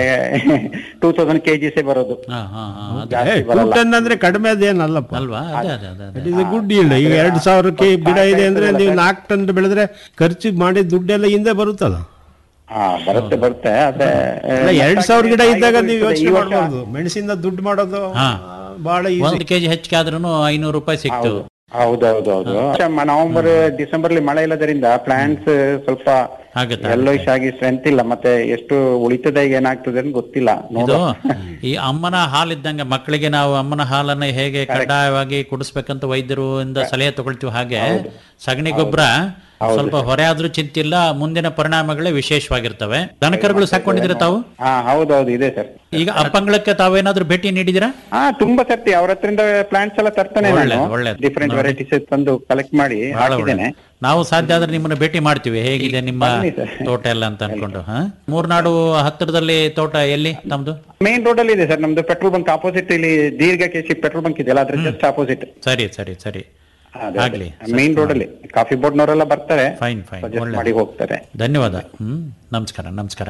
ಟೂ ತೌಸಂಡ್ ಕೆಜಿಸೇ ಬರೋದು ಜಾಸ್ತಿ ಟೂ ಬರಲ್ಲ ಟನ್ ಅಂದ್ರೆ ಕಡಿಮೆ ಅದೇನಲ್ಲಪ್ಪ ಅಲ್ವಾ ಅದೇ ಅದೇ ಅದೇ it is a good yield ಈಗ ಎರಡು ಸಾವಿರಕ್ಕೆ ಗಿಡ ಇದೆ ಅಂದ್ರೆ ನೀವು ನಾಲ್ಕು ಟನ್ ಬೆಳೆದ್ರೆ ಖರ್ಚು ಮಾಡಿ ದುಡ್ಡೆಲ್ಲ ಹಿಂದೆ ಬರುತ್ತಲ್ಲ ಹಾ ಬರುತ್ತೆ ಬರುತ್ತೆ ಅದೇ ಅಲ್ಲ ಎರಡ್ ಸಾವಿರ ಗಿಡ ಇದ್ದಾಗ ನೀವು ಈ ಯೋಚನೆ ವರ್ಷ- ಮಾಡ್ಬೋದು ಮೆಣಸಿಂದ ದುಡ್ಡು ಮಾಡೋದು ಹಾ. ಬಹಳ ಈಸಿ ಒಂದು ಕೆಜಿ ಹೆಚ್ಚಿಗೆ ಆದ್ರೂ ಐನೂರು ರೂಪಾಯಿ ಸಿಕ್ತು ಹೌದೌದೌದು ನವೆಂಬರ್ ಡಿಸೆಂಬರ್ ಅಲ್ಲಿ ಮಳೆ ಇಲ್ಲದರಿಂದ ಪ್ಲಾಂಟ್ಸ್ ಸ್ವಲ್ಪ ಆಗುತ್ತೆ ಎಲ್ಲೋಶ್ ಆಗಿ ಸ್ಟ್ರೆಂತ್ ಇಲ್ಲ ಮತ್ತೆ ಎಷ್ಟು ಉಳಿತದ ಈಗ ಏನಾಗ್ತದೆ ಅಂತ ಗೊತ್ತಿಲ್ಲ ಇದು ನೋಡುವ ಈ ಅಮ್ಮನ ಹಾಲಿದ್ದಂಗೆ ಮಕ್ಕಳಿಗೆ ನಾವು ಅಮ್ಮನ ಹಾಲನ್ನ ಹೇಗೆ ಕಡ್ಡಾಯವಾಗಿ ಕುಡಿಸ್ಬೇಕಂತ ವೈದ್ಯರು ಇಂದ ಸಲಹೆ ತಗೊಳ್ತೀವಿ ಹಾಗೆ ಸಗಣಿ ಗೊಬ್ಬರ ಸ್ವಲ್ಪ ಹೊರೆ ಆದ್ರೂ ಚಿಂತಿಲ್ಲ ಮುಂದಿನ ಪರಿಣಾಮಗಳೇ ವಿಶೇಷವಾಗಿರ್ತವೆ ದನಕರುಗಳು ಸಾಕೊಂಡಿದ್ರೆ ತಾವು ಹಾ ಹೌದೌದು ಇದೆ ಸರ್ ಈಗ ಅಪ್ಪಂಗಳಕ್ಕೆ ತಾವೇನಾದ್ರೂ ಭೇಟಿ ನೀಡಿದಿರಾ ಹಾ ತುಂಬಾ ಸರ್ತಿ ಅವ್ರ ಹತ್ರಿಂದ ಪ್ಲಾಂಟ್ಸ್ ಎಲ್ಲ ತರ್ತಾನೆ ಒಳ್ಳೆದು, ನಾನು ಒಳ್ಳೆದು. ಡಿಫ್ರೆಂಟ್ ನೋಡಿ. ವೆರೈಟೀಸ್ ತಂದು ಕಲೆಕ್ಟ್ ಮಾಡಿ ಬಹಳ ಹಾಕಿದ್ದೇನೆ ಒಳ್ಳೆದು. ನಾವು ಸಾಧ್ಯ ಆದ್ರೆ ನಿಮ್ಮನ್ನ ಭೇಟಿ ಮಾಡ್ತೀವಿ ಹೇಗಿದೆ ನಿಮ್ಮ ತೋಟ ಎಲ್ಲ ಅಂತ ಅನ್ಕೊಂಡು ಹಾ ಮೂರ್ನಾಡು ಹತ್ತಿರದಲ್ಲಿ ತೋಟ ಎಲ್ಲಿ ತಮ್ದು ಮೇನ್ ರೋಡ್ ಅಲ್ಲಿ ಇದೆ ಸರ್ ನಮ್ದು ಪೆಟ್ರೋಲ್ ಬಂಕ್ ಆಪೋಸಿಟ್ ಇಲ್ಲಿ ದೀರ್ಘ ಕೇಸಿ ಪೆಟ್ರೋಲ್ ಬಂಕ್ ಇದೆಯಲ್ಲ ಅದ್ರ ಜಸ್ಟ್ ಆಪೋಸಿಟ್ ಸರಿ ಸರಿ ಸರಿ ಆಗ್ಲಿ ಮೇನ್ ರೋಡ್ ಅಲ್ಲಿ ಕಾಫಿ ಬೋಟ್ನವರೆಲ್ಲ ಬರ್ತಾರೆ ಫೈನ್ ಫೈನ್ suggest ಮಾಡಿ ಹೋಗ್ತಾರೆ ಧನ್ಯವಾದ ಹ್ಮ್ ನಮಸ್ಕಾರ ನಮಸ್ಕಾರ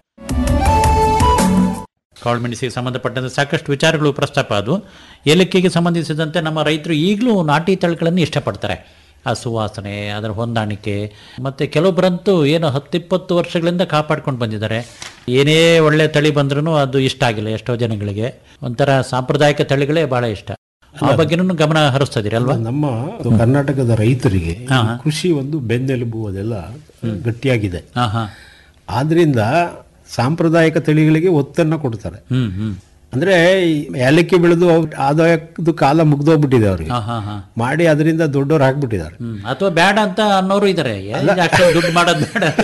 ಕಾಳುಮೆಣಸಿಗೆ ಸಂಬಂಧಪಟ್ಟಂತೆ ಸಾಕಷ್ಟು ವಿಚಾರಗಳು ಪ್ರಸ್ತಾಪ ಅದು ಏಲಕ್ಕಿಗೆ ಸಂಬಂಧಿಸಿದಂತೆ ನಮ್ಮ ರೈತರು ಈಗಲೂ ನಾಟಿ ತಳಿಗಳನ್ನು ಇಷ್ಟಪಡ್ತಾರೆ ಆ ಸುವಾಸನೆ ಅದರ ಹೊಂದಾಣಿಕೆ ಮತ್ತು ಕೆಲವೊಬ್ಬರಂತೂ ಏನು ಹತ್ತಿಪ್ಪತ್ತು ವರ್ಷಗಳಿಂದ ಕಾಪಾಡ್ಕೊಂಡು ಬಂದಿದ್ದಾರೆ ಏನೇ ಒಳ್ಳೆ ತಳಿ ಬಂದ್ರೂ ಅದು ಇಷ್ಟ ಆಗಿಲ್ಲ ಎಷ್ಟೋ ಜನಗಳಿಗೆ ಒಂಥರ ಸಾಂಪ್ರದಾಯಿಕ ತಳಿಗಳೇ ಬಹಳ ಇಷ್ಟ ಆ ಬಗ್ಗೆನೂ ಗಮನ ಹರಿಸ್ತದಿರಿ ಅಲ್ವಾ ನಮ್ಮ ಕರ್ನಾಟಕದ ರೈತರಿಗೆ ಕೃಷಿ ಒಂದು ಬೆನ್ನೆಲುಬು ಅದೆಲ್ಲ ಗಟ್ಟಿಯಾಗಿದೆ ಆದ್ರಿಂದ ಸಾಂಪ್ರದಾಯಿಕ ತಳಿಗಳಿಗೆ ಒತ್ತನ್ನ ಕೊಡ್ತಾರೆ ಹ್ಮ್ ಹ್ಮ್ ಅಂದ್ರೆ ಈ ಏಲಕ್ಕಿ ಬೆಳೆದು ಅವ್ರ ಆದಾಯದ ಕಾಲ ಮುಗ್ದೋಗ್ಬಿಟ್ಟಿದೆ ಅವ್ರಿಗೆ ಹಾ ಹಾ ಹಾ ಮಾಡಿ ಅದರಿಂದ ದೊಡ್ಡವ್ರು ಆಗ್ಬಿಟ್ಟಿದ್ದಾರೆ ಹ್ಮ್. ಅಥವಾ ಬೇಡ ಅಂತ ಅನ್ನೋರು ಇದ್ದಾರೆ ಅಷ್ಟೊಂದು ದುಡ್ಡು ಮಾಡೋದು ಬೇಡ ಅಂತ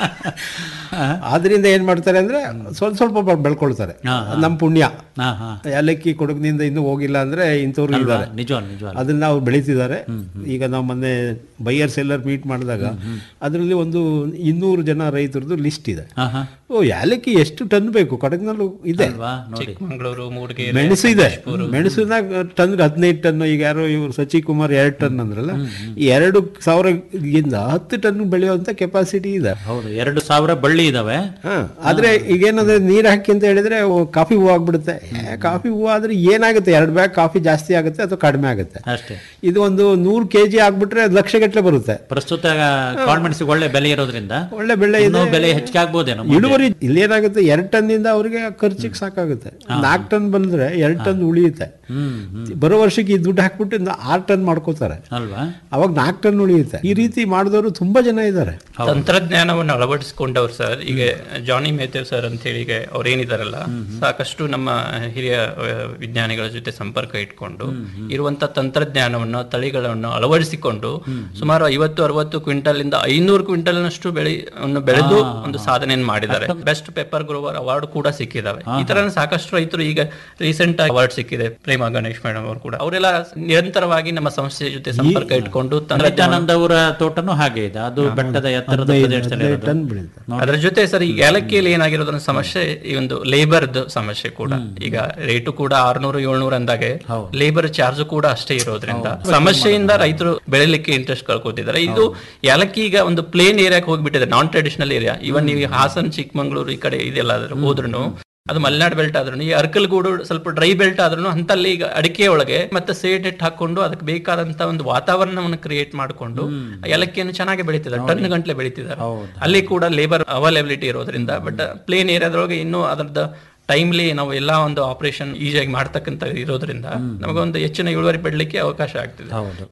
ಆದ್ರಿಂದ ಏನ್ ಮಾಡ್ತಾರೆ ಅಂದ್ರೆ ಸ್ವಲ್ಪ ಸ್ವಲ್ಪ ಬ- ಬೆಳ್ಕೊಳ್ತಾರೆ ನಮ್ ಪುಣ್ಯ ಹಾ ಹಾ ಏಲಕ್ಕಿ ಕೊಡಗಿನಿಂದ ಇನ್ನೂ ಹೋಗಿಲ್ಲ ಅಂದ್ರೆ ಇಂಥವ್ರು ಅಲ್ವಾ? ಇದ್ದಾರೆ ನಿಜವಾಗ್ಲೂ, ನಿಜವಾಗ್ಲೂ. ಅದನ್ನ ಅವ್ರು ಬೆಳೀತಿದ್ದಾರೆ ಈಗ ನಾವು ಮೊನ್ನೆ ಬೈಯರ್ಸ್ ಎಲ್ಲರ್ ಮೀಟ್ ಮಾಡಿದಾಗ ಅದರಲ್ಲಿ ಒಂದು ಇನ್ನೂರು ಜನ ರೈತರದ್ದು ಲಿಸ್ಟ್ ಇದೆ ಆಹಾ. ಓ ಏಲಕ್ಕಿ ಎಷ್ಟು ಟನ್ ಬೇಕು ಕೊಡಗಿನಲ್ಲೂ ಇದೆ ಚಿಕ್ಕಮಂಗ್ಳೂರು ಮೂಡಿಗೆರೆ ಮೆಣಸು ಇದೆ ಮೆಣಸಿನ ಟನ್ ಹದಿನೈದು ಟನ್ ಈಗ ಯಾರೋ ಇವರು ಸಚಿ ಕುಮಾರ್ ಎರಡು ಟನ್ ಅಂದ್ರಲ್ಲ ಈ ಎರಡು ಸಾವಿರದಿಂದ ಹತ್ತು ಟನ್ ಬೆಳೆಯುವಂತ ಕೆಪಾಸಿಟಿ ಇದೆ ಹೌದು ಎರಡು ಸಾವಿರ ಬಳ್ಳಿ ಇದಾವೆ ಹಾ ಆದ್ರೆ ಈಗೇನಂದ್ರೆ ನೀರ್ ಹಾಕಿ ಅಂತ ಹೇಳಿದ್ರೆ ಓ, ಕಾಫಿ ಹೂವು ಆಗ್ಬಿಡುತ್ತೆ ಏ, ಕಾಫಿ ಹೂವು ಆದ್ರೆ ಏನಾಗುತ್ತೆ ಎರಡು ಬ್ಯಾಗ್ ಕಾಫಿ ಜಾಸ್ತಿ ಆಗುತ್ತೆ ಅಥವಾ ಕಡಿಮೆ ಆಗುತ್ತೆ ಅಷ್ಟೇ ಇದು ಒಂದು ನೂರು ಕೆಜಿ ಆಗ್ಬಿಟ್ರೆ ಅದು ಲಕ್ಷಗಟ್ಟಲೆ ಬರುತ್ತೆ ಪ್ರಸ್ತುತ ಕಾಳುಮೆಣಸಿಗೆ ಒಳ್ಳೆ ಬೆಲೆ ಇರೋದ್ರಿಂದ ಒಳ್ಳೆ ಬೆಳೆ ಇನ್ನೂ ಇದೆ ಬೆಲೆ ಹೆಚ್ಚಿಗೆ ಆಗ್ಬೋದೇನೋ ಮುಂದೆ. ಇಳುವರಿ ಇಲ್ಲೇನಾಗುತ್ತೆ ಎರಡು ಟನ್ನಿಂದ ಅವ್ರಿಗೆ ಖರ್ಚಿಗೆ ಸಾಕಾಗುತ್ತೆ ನಾಲ್ಕು ಟನ್ ಬಂದ್ರೆ ಎರಡು ಟನ್ ಉಳಿಯುತ್ತೆ ಹ್ಮ್ ಹ್ಮ್ ಬರೋ ವರ್ಷಕ್ಕೆ ಈ ದುಡ್ಡು ಹಾಕ್ಬಿಟ್ಟು ಇನ್ನು ಆರು ಟನ್ ಮಾಡ್ಕೋತಾರೆ ಅಲ್ವಾ ಅವಾಗ ನಾಲ್ಕು ಟನ್ ಉಳಿಯುತ್ತೆ ಈ ರೀತಿ ಮಾಡಿದವರು ತುಂಬಾ ಜನ ಇದ್ದಾರೆ ತಂತ್ರಜ್ಞಾನವನ್ನು ಅಳವಡಿಸಿಕೊಂಡವ್ರು ಸರ್ ಈಗ ಜಾನಿ ಮೇಥೇವ್ ಸರ್ ಅಂತ ಹೇಳಿ ಈಗ ಅವ್ರು ಏನಿದಾರಲ್ಲ ಸಾಕಷ್ಟು ನಮ್ಮ ಹಿರಿಯ ಆ, ವಿಜ್ಞಾನಿಗಳ ಜೊತೆ ಸಂಪರ್ಕ ಇಟ್ಕೊಂಡು ಇರುವಂತ ತಂತ್ರಜ್ಞಾನವನ್ನು ತಳಿಗಳನ್ನು ಅಳವಡಿಸಿಕೊಂಡು ಸುಮಾರು ಐವತ್ತು ಅರವತ್ತು ಕ್ವಿಂಟಲ್ ಇಂದ ಐನೂರು ಕ್ವಿಂಟಲ್ ನಷ್ಟು ಬೆಳೆ ಬೆಳೆದು ಒಂದು ಸಾಧನೆಯನ್ನು ಮಾಡಿದ್ದಾರೆ ಬೆಸ್ಟ್ ಪೇಪರ್ ಗ್ರೋವರ್ ಅವಾರ್ಡ್ ಕೂಡ ಸಿಕ್ಕಿದಾವೆ ಈ ತರ ಸಾಕಷ್ಟು ರೈತರು ಈಗ ರೀಸೆಂಟ್ ಅವಾರ್ಡ್ ಸಿಕ್ಕಿದೆ ಪ್ರೇಮಾ ಗಣೇಶ್ ಮೇಡಮ್ ಅವರು ಕೂಡ ಅವರೆಲ್ಲ ನಿರಂತರವಾಗಿ ನಮ್ಮ ಸಂಸ್ಥೆಯ ಜೊತೆ ಸಂಪರ್ಕ ಇಟ್ಕೊಂಡು ತಂತ್ರಜ್ಞಾನ ನಿತ್ಯಾನಂದ ಅವರ ತೋಟನೂ ಹಾಗೆ ಇದೆ ಅದು ಬೆಟ್ಟದ ಎತ್ತರದ ಪ್ರದೇಶದಲ್ಲಿ ಇರೋದು. ಅದರ ಜೊತೆ ಸರ್ ಈ ಏಲಕ್ಕಿಯಲ್ಲಿ ಏನಾಗಿರೋದ್ರ ಸಮಸ್ಯೆ ಈ ಒಂದು ಲೇಬರ್ ಸಮಸ್ಯೆ ಕೂಡ ಈಗ ರೇಟು ಕೂಡ ಆರ್ನೂರು ಏಳ್ನೂರು ಅಂದಾಗೆ ಲೇಬರ್ ಚಾರ್ಜ್ ಕೂಡ ಅಷ್ಟೇ ಇರೋದ್ರಿಂದ ಸಮಸ್ಯೆಯಿಂದ ರೈತರು ಬೆಳಿಲಿಕ್ಕೆ ಇಂಟ್ರೆಸ್ಟ್ ಕಳ್ಕೊತಿದ್ದಾರೆ ಇದು ಏಲಕ್ಕಿ ಈಗ ಒಂದು ಪ್ಲೇನ್ ಏರಿಯಾಕ್ಕೆ ಹೋಗ್ಬಿಟ್ಟಿದೆ ನಾನ್ ಟ್ರೆಡಿಷನಲ್ ಏರಿಯಾ ಇವನ್ ನೀವು ಹಾಸನ್ ಚಿಕ್ಕಮಂಗ್ಳೂರು ಈ ಕಡೆ ಇದೆಲ್ಲ ಹೋದ್ರು ಅದು ಮಲೆನಾಡು ಬೆಲ್ಟ್ ಆದ್ರೂ ಈ ಅರ್ಕಲ್ಗೂಡು ಸ್ವಲ್ಪ ಡ್ರೈ ಬೆಲ್ಟ್ ಆದ್ರೂ ಅಂತಲ್ಲಿ ಈಗ ಅಡಿಕೆ ಒಳಗೆ ಮತ್ತೆ ಸೇಡ್ ನೆಟ್ ಹಾಕೊಂಡು ಅದಕ್ಕೆ ಬೇಕಾದಂತ ಒಂದು ವಾತಾವರಣವನ್ನು ಕ್ರಿಯೇಟ್ ಮಾಡಿಕೊಂಡು ಏಲಕ್ಕಿಯನ್ನು ಚೆನ್ನಾಗಿ ಬೆಳೀತಿದ್ದಾರೆ ಟನ್ ಗಂಟ್ಲೆ ಬೆಳೀತಿದ್ದಾರೆ ಅಲ್ಲಿ ಕೂಡ ಲೇಬರ್ ಅವೈಲಬಿಲಿಟಿ ಇರೋದ್ರಿಂದ ಬಟ್ ಪ್ಲೇನ್ ಏರಿಯಾದೊಳಗೆ ಇನ್ನೂ ಅದರದ ಟೈಮ್ಲಿ ನಾವು ಎಲ್ಲಾ ಒಂದು ಆಪರೇಷನ್ ಈಸಿಯಾಗಿ ಮಾಡ್ತಕ್ಕಂತ ಇರೋದ್ರಿಂದ ನಮಗೊಂದು ಹೆಚ್ಚಿನ ಇಳುವರಿ ಪಡ್ಲಿಕ್ಕೆ ಅವಕಾಶ ಆಗ್ತಿದೆ ಹೌದು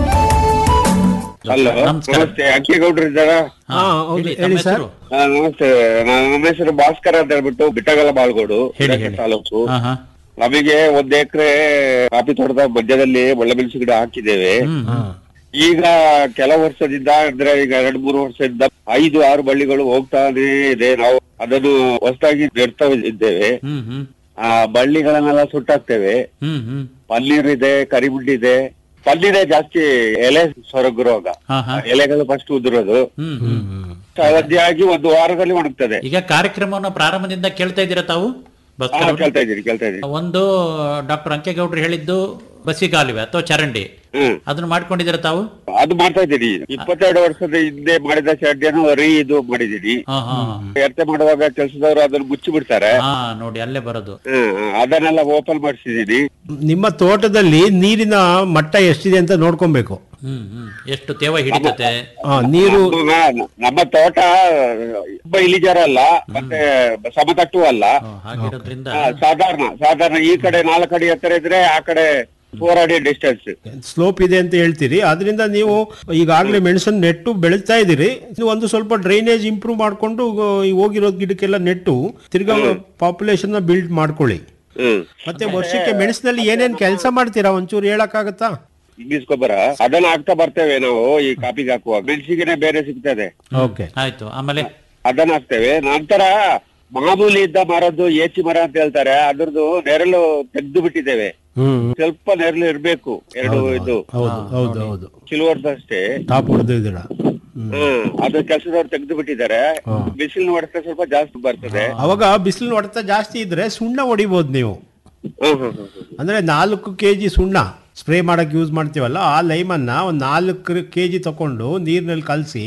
ಹಲೋ ನಮಸ್ತೆ ಅಕ್ಕಿಗೌಡ್ರು ಇದ್ದಾರಾ ಹಾ ಹೌದು ಹೇಳಿ ಸರ್ ಆ, ನಮಸ್ತೆ ನಾನು- ನನ್ನ ಹೆಸರು ಭಾಸ್ಕರ್ ಅಂತ ಹೇಳ್ಬಿಟ್ಟು ಬಿಟ್ಟಗಲ ಬಾಳ್ಗೋಡು ತಾಲೂಕು ನಮಗೆ ಒಂದ್ ಎಕರೆ ಕಾಫಿ ತೋಟದ ಮಧ್ಯದಲ್ಲಿ ಒಳ್ಳೆ ಮೆಣಸು ಗಿಡ ಹಾಕಿದ್ದೇವೆ ಈಗ ಕೆಲವು ವರ್ಷದಿಂದ ಅಂದ್ರೆ ಈಗ ಎರಡ್ ಮೂರು ವರ್ಷದಿಂದ ಐದು ಆರು ಬಳ್ಳಿಗಳು ಹೋಗ್ತಾನೆ ಇದೆ ನಾವು ಅದನ್ನು ಹೊಸದಾಗಿ ನೆಡ್ತಾ ಇದ್ದೇವೆ ಹ್ಮ್ ಹ್ಮ್ ಆ ಬಳ್ಳಿಗಳನ್ನೆಲ್ಲ ಸುಟ್ಟಾಕ್ತೇವೆ ಹ್ಮ್ ಹ್ಮ್ ಪನ್ನೀರ್ ಇದೆ ಕರಿಬುಡ್ಡಿ ಇದೆ ಪನ್ನೀರೇ ಜಾಸ್ತಿ ಎಲೆ ಸೊರಗು ರೋಗ ಹಾ, ಹಾ. ಎಲೆಗಳು ಫಸ್ಟ್ ಉದುರೋದು ಹ್ಮ್ ಹ್ಮ್ ಅವಧಿಯಾಗಿ ಒಂದು ವಾರದಲ್ಲಿ ಒಣಗ್ತದೆ ಈಗ ಕಾರ್ಯಕ್ರಮವನ್ನು ಪ್ರಾರಂಭದಿಂದ ಕೇಳ್ತಾ ಇದ್ದೀರಾ ತಾವು ಭಾಸ್ಕರ್ ಹಾ, ಅವ್ರೆ? ಕೇಳ್ತಾ ಇದ್ದೀನಿ ಕೇಳ್ತಾ ಇದ್ದೀನಿ ಒಂದು ಡಾಕ್ಟರ್ ಅಂಕೇಗೌಡರು ಹೇಳಿದ್ದು ಬಸಿಗಾಲುವೆ ಅಥವಾ ಚರಂಡಿ ಅದನ್ನ ಮಾಡ್ಕೊಂಡಿದ್ದೀರಾ ತಾವು ಅದು ಮಾಡ್ತಾ ಇದ್ದೀನಿ ಇಪ್ಪತ್ತೆರಡು ವರ್ಷದ ಹಿಂದೆ ಮಾಡಿದ ಶೆಡ್ಯನ್ನು ರೀ ಇದು ಮಾಡಿದ್ದೀನಿ ಹಾ ಹಾ ಎರ್ತೆ ಮಾಡುವಾಗ ಕೆಲಸದವರು ಅದನ್ನು ಮುಚ್ಚಿ ಬಿಡ್ತಾರೆ ಹಾ ನೋಡಿ ಅಲ್ಲೇ ಬರೋದು ಅದನ್ನೆಲ್ಲ ಓಪನ್ ಮಾಡಿಸಿದೀನಿ ನಿಮ್ಮ ತೋಟದಲ್ಲಿ ನೀರಿನ ಮಟ್ಟ ಎಷ್ಟಿದೆ ಅಂತ ನೋಡ್ಕೊಬೇಕು ಹ್ಮ್ ಹ್ಮ್ ಎಷ್ಟು ತೇವ ಹಿಡಿತತೆ ಆ, ನೀರು ನಮ್ಮ- ನಮ್ಮ ತೋಟ ತುಂಬಾ ಇಳಿಜಾರ ಅಲ್ಲ ಮತ್ತೆ ಸಮತಟ್ಟು ಅಲ್ಲ ಹಾಗಿರೋದ್ರಿಂದ ಆ, ಸಾಧಾರಣ ಸಾಧಾರಣ ಈ ಕಡೆ ನಾಲ್ಕು ಅಡಿ ಎತ್ತರ ಇದ್ರೆ ಆ ಕಡೆ ಫೋರ್ ಅಡಿ ಡಿಸ್ಟೆನ್ಸ್ ಸ್ಲೋಪ್ ಇದೆ ಅಂತ ಹೇಳ್ತೀರಿ ಅದರಿಂದ ನೀವು ಈಗಾಗಲೇ ಮೆಣಸನ್ನು ನೆಟ್ಟು ಬೆಳೀತಾ ಇದ್ದೀರಿ ನೀವು ಒಂದು ಸ್ವಲ್ಪ ಡ್ರೈನೇಜ್ ಇಂಪ್ರೂವ್ ಮಾಡಿಕೊಂಡು ಹೋಗಿರೋ ಗಿಡಕ್ಕೆಲ್ಲ ನೆಟ್ಟು ತಿರ್ಗಾ ಪಾಪ್ಯುಲೇಷನ್ ಬಿಲ್ಡ್ ಮಾಡ್ಕೊಳ್ಳಿ ಮತ್ತೆ ವರ್ಷಕ್ಕೆ ಮೆಣಸಿನಲ್ಲಿ ಏನೇನ್ ಕೆಲಸ ಮಾಡ್ತೀರಾ ಒಂಚೂರು ಹೇಳಕ್ಕಾಗತ್ತಾ ಇಂಗ್ಲಿಷ್ ಗೊಬ್ಬರ ಅದನ್ನ ಹಾಕ್ತಾ ಬರ್ತೇವೆ ನಾವು ಈ ಕಾಪಿಗೆ ಹಾಕುವಾಗ ಮೆಣಸಿಗೆನೆ ಬೇರೆ ಸಿಗ್ತದೆ ಓಕೆ ಆಯ್ತು ಆಮೇಲೆ ಅದನ್ನ ಹಾಕ್ತೇವೆ ನಂತರ ಮಾಮೂಲಿ ಇದ್ದ ಮರದ್ದು ಏಚಿ ಮರ ಅಂತ ಹೇಳ್ತಾರೆ ಅದ್ರದ್ದು ನೆರಳು ತೆಗೆದು ಬಿಟ್ಟಿದ್ದೇವೆ ಹ್ಮ್ ಸ್ವಲ್ಪ ನೆರಳು ಇರ್ಬೇಕು ಎರಡು ಇದು ಹೌದು ಹೌದು ಹೌದು ಸಿಲ್ವರ್ದಷ್ಟೇ ಟಾಪ್ ಹೊಡೆದಿದ್ದೀರಾ ಹ್ಮ್ ಅದು ಕೆಲಸದವ್ರು ತೆಗೆದು ಬಿಟ್ಟಿದ್ದಾರೆ ಬಿಸಿಲು ಹೊಡೆತ ಸ್ವಲ್ಪ ಜಾಸ್ತಿ ಬರ್ತದೆ ಅವಾಗ ಬಿಸಿಲು ಹೊಡೆತ ಜಾಸ್ತಿ ಇದ್ರೆ ಸುಣ್ಣ ಹೊಡಿಬಹುದು ನೀವು ಹ್ಮ್ ಹ್ಮ್ ಹ್ಮ್ ಅಂದ್ರೆ ನಾಲ್ಕು ಕೆಜಿ ಸುಣ್ಣ ಸ್ಪ್ರೇ ಮಾಡಕ್ಕೆ ಯೂಸ್ ಮಾಡ್ತೀವಲ್ಲ ಆ ಲೈಮನ್ನು ಒಂದು ನಾಲ್ಕು ಕೆ ಜಿ ತಗೊಂಡು ನೀರಿನಲ್ಲಿ ಕಲಸಿ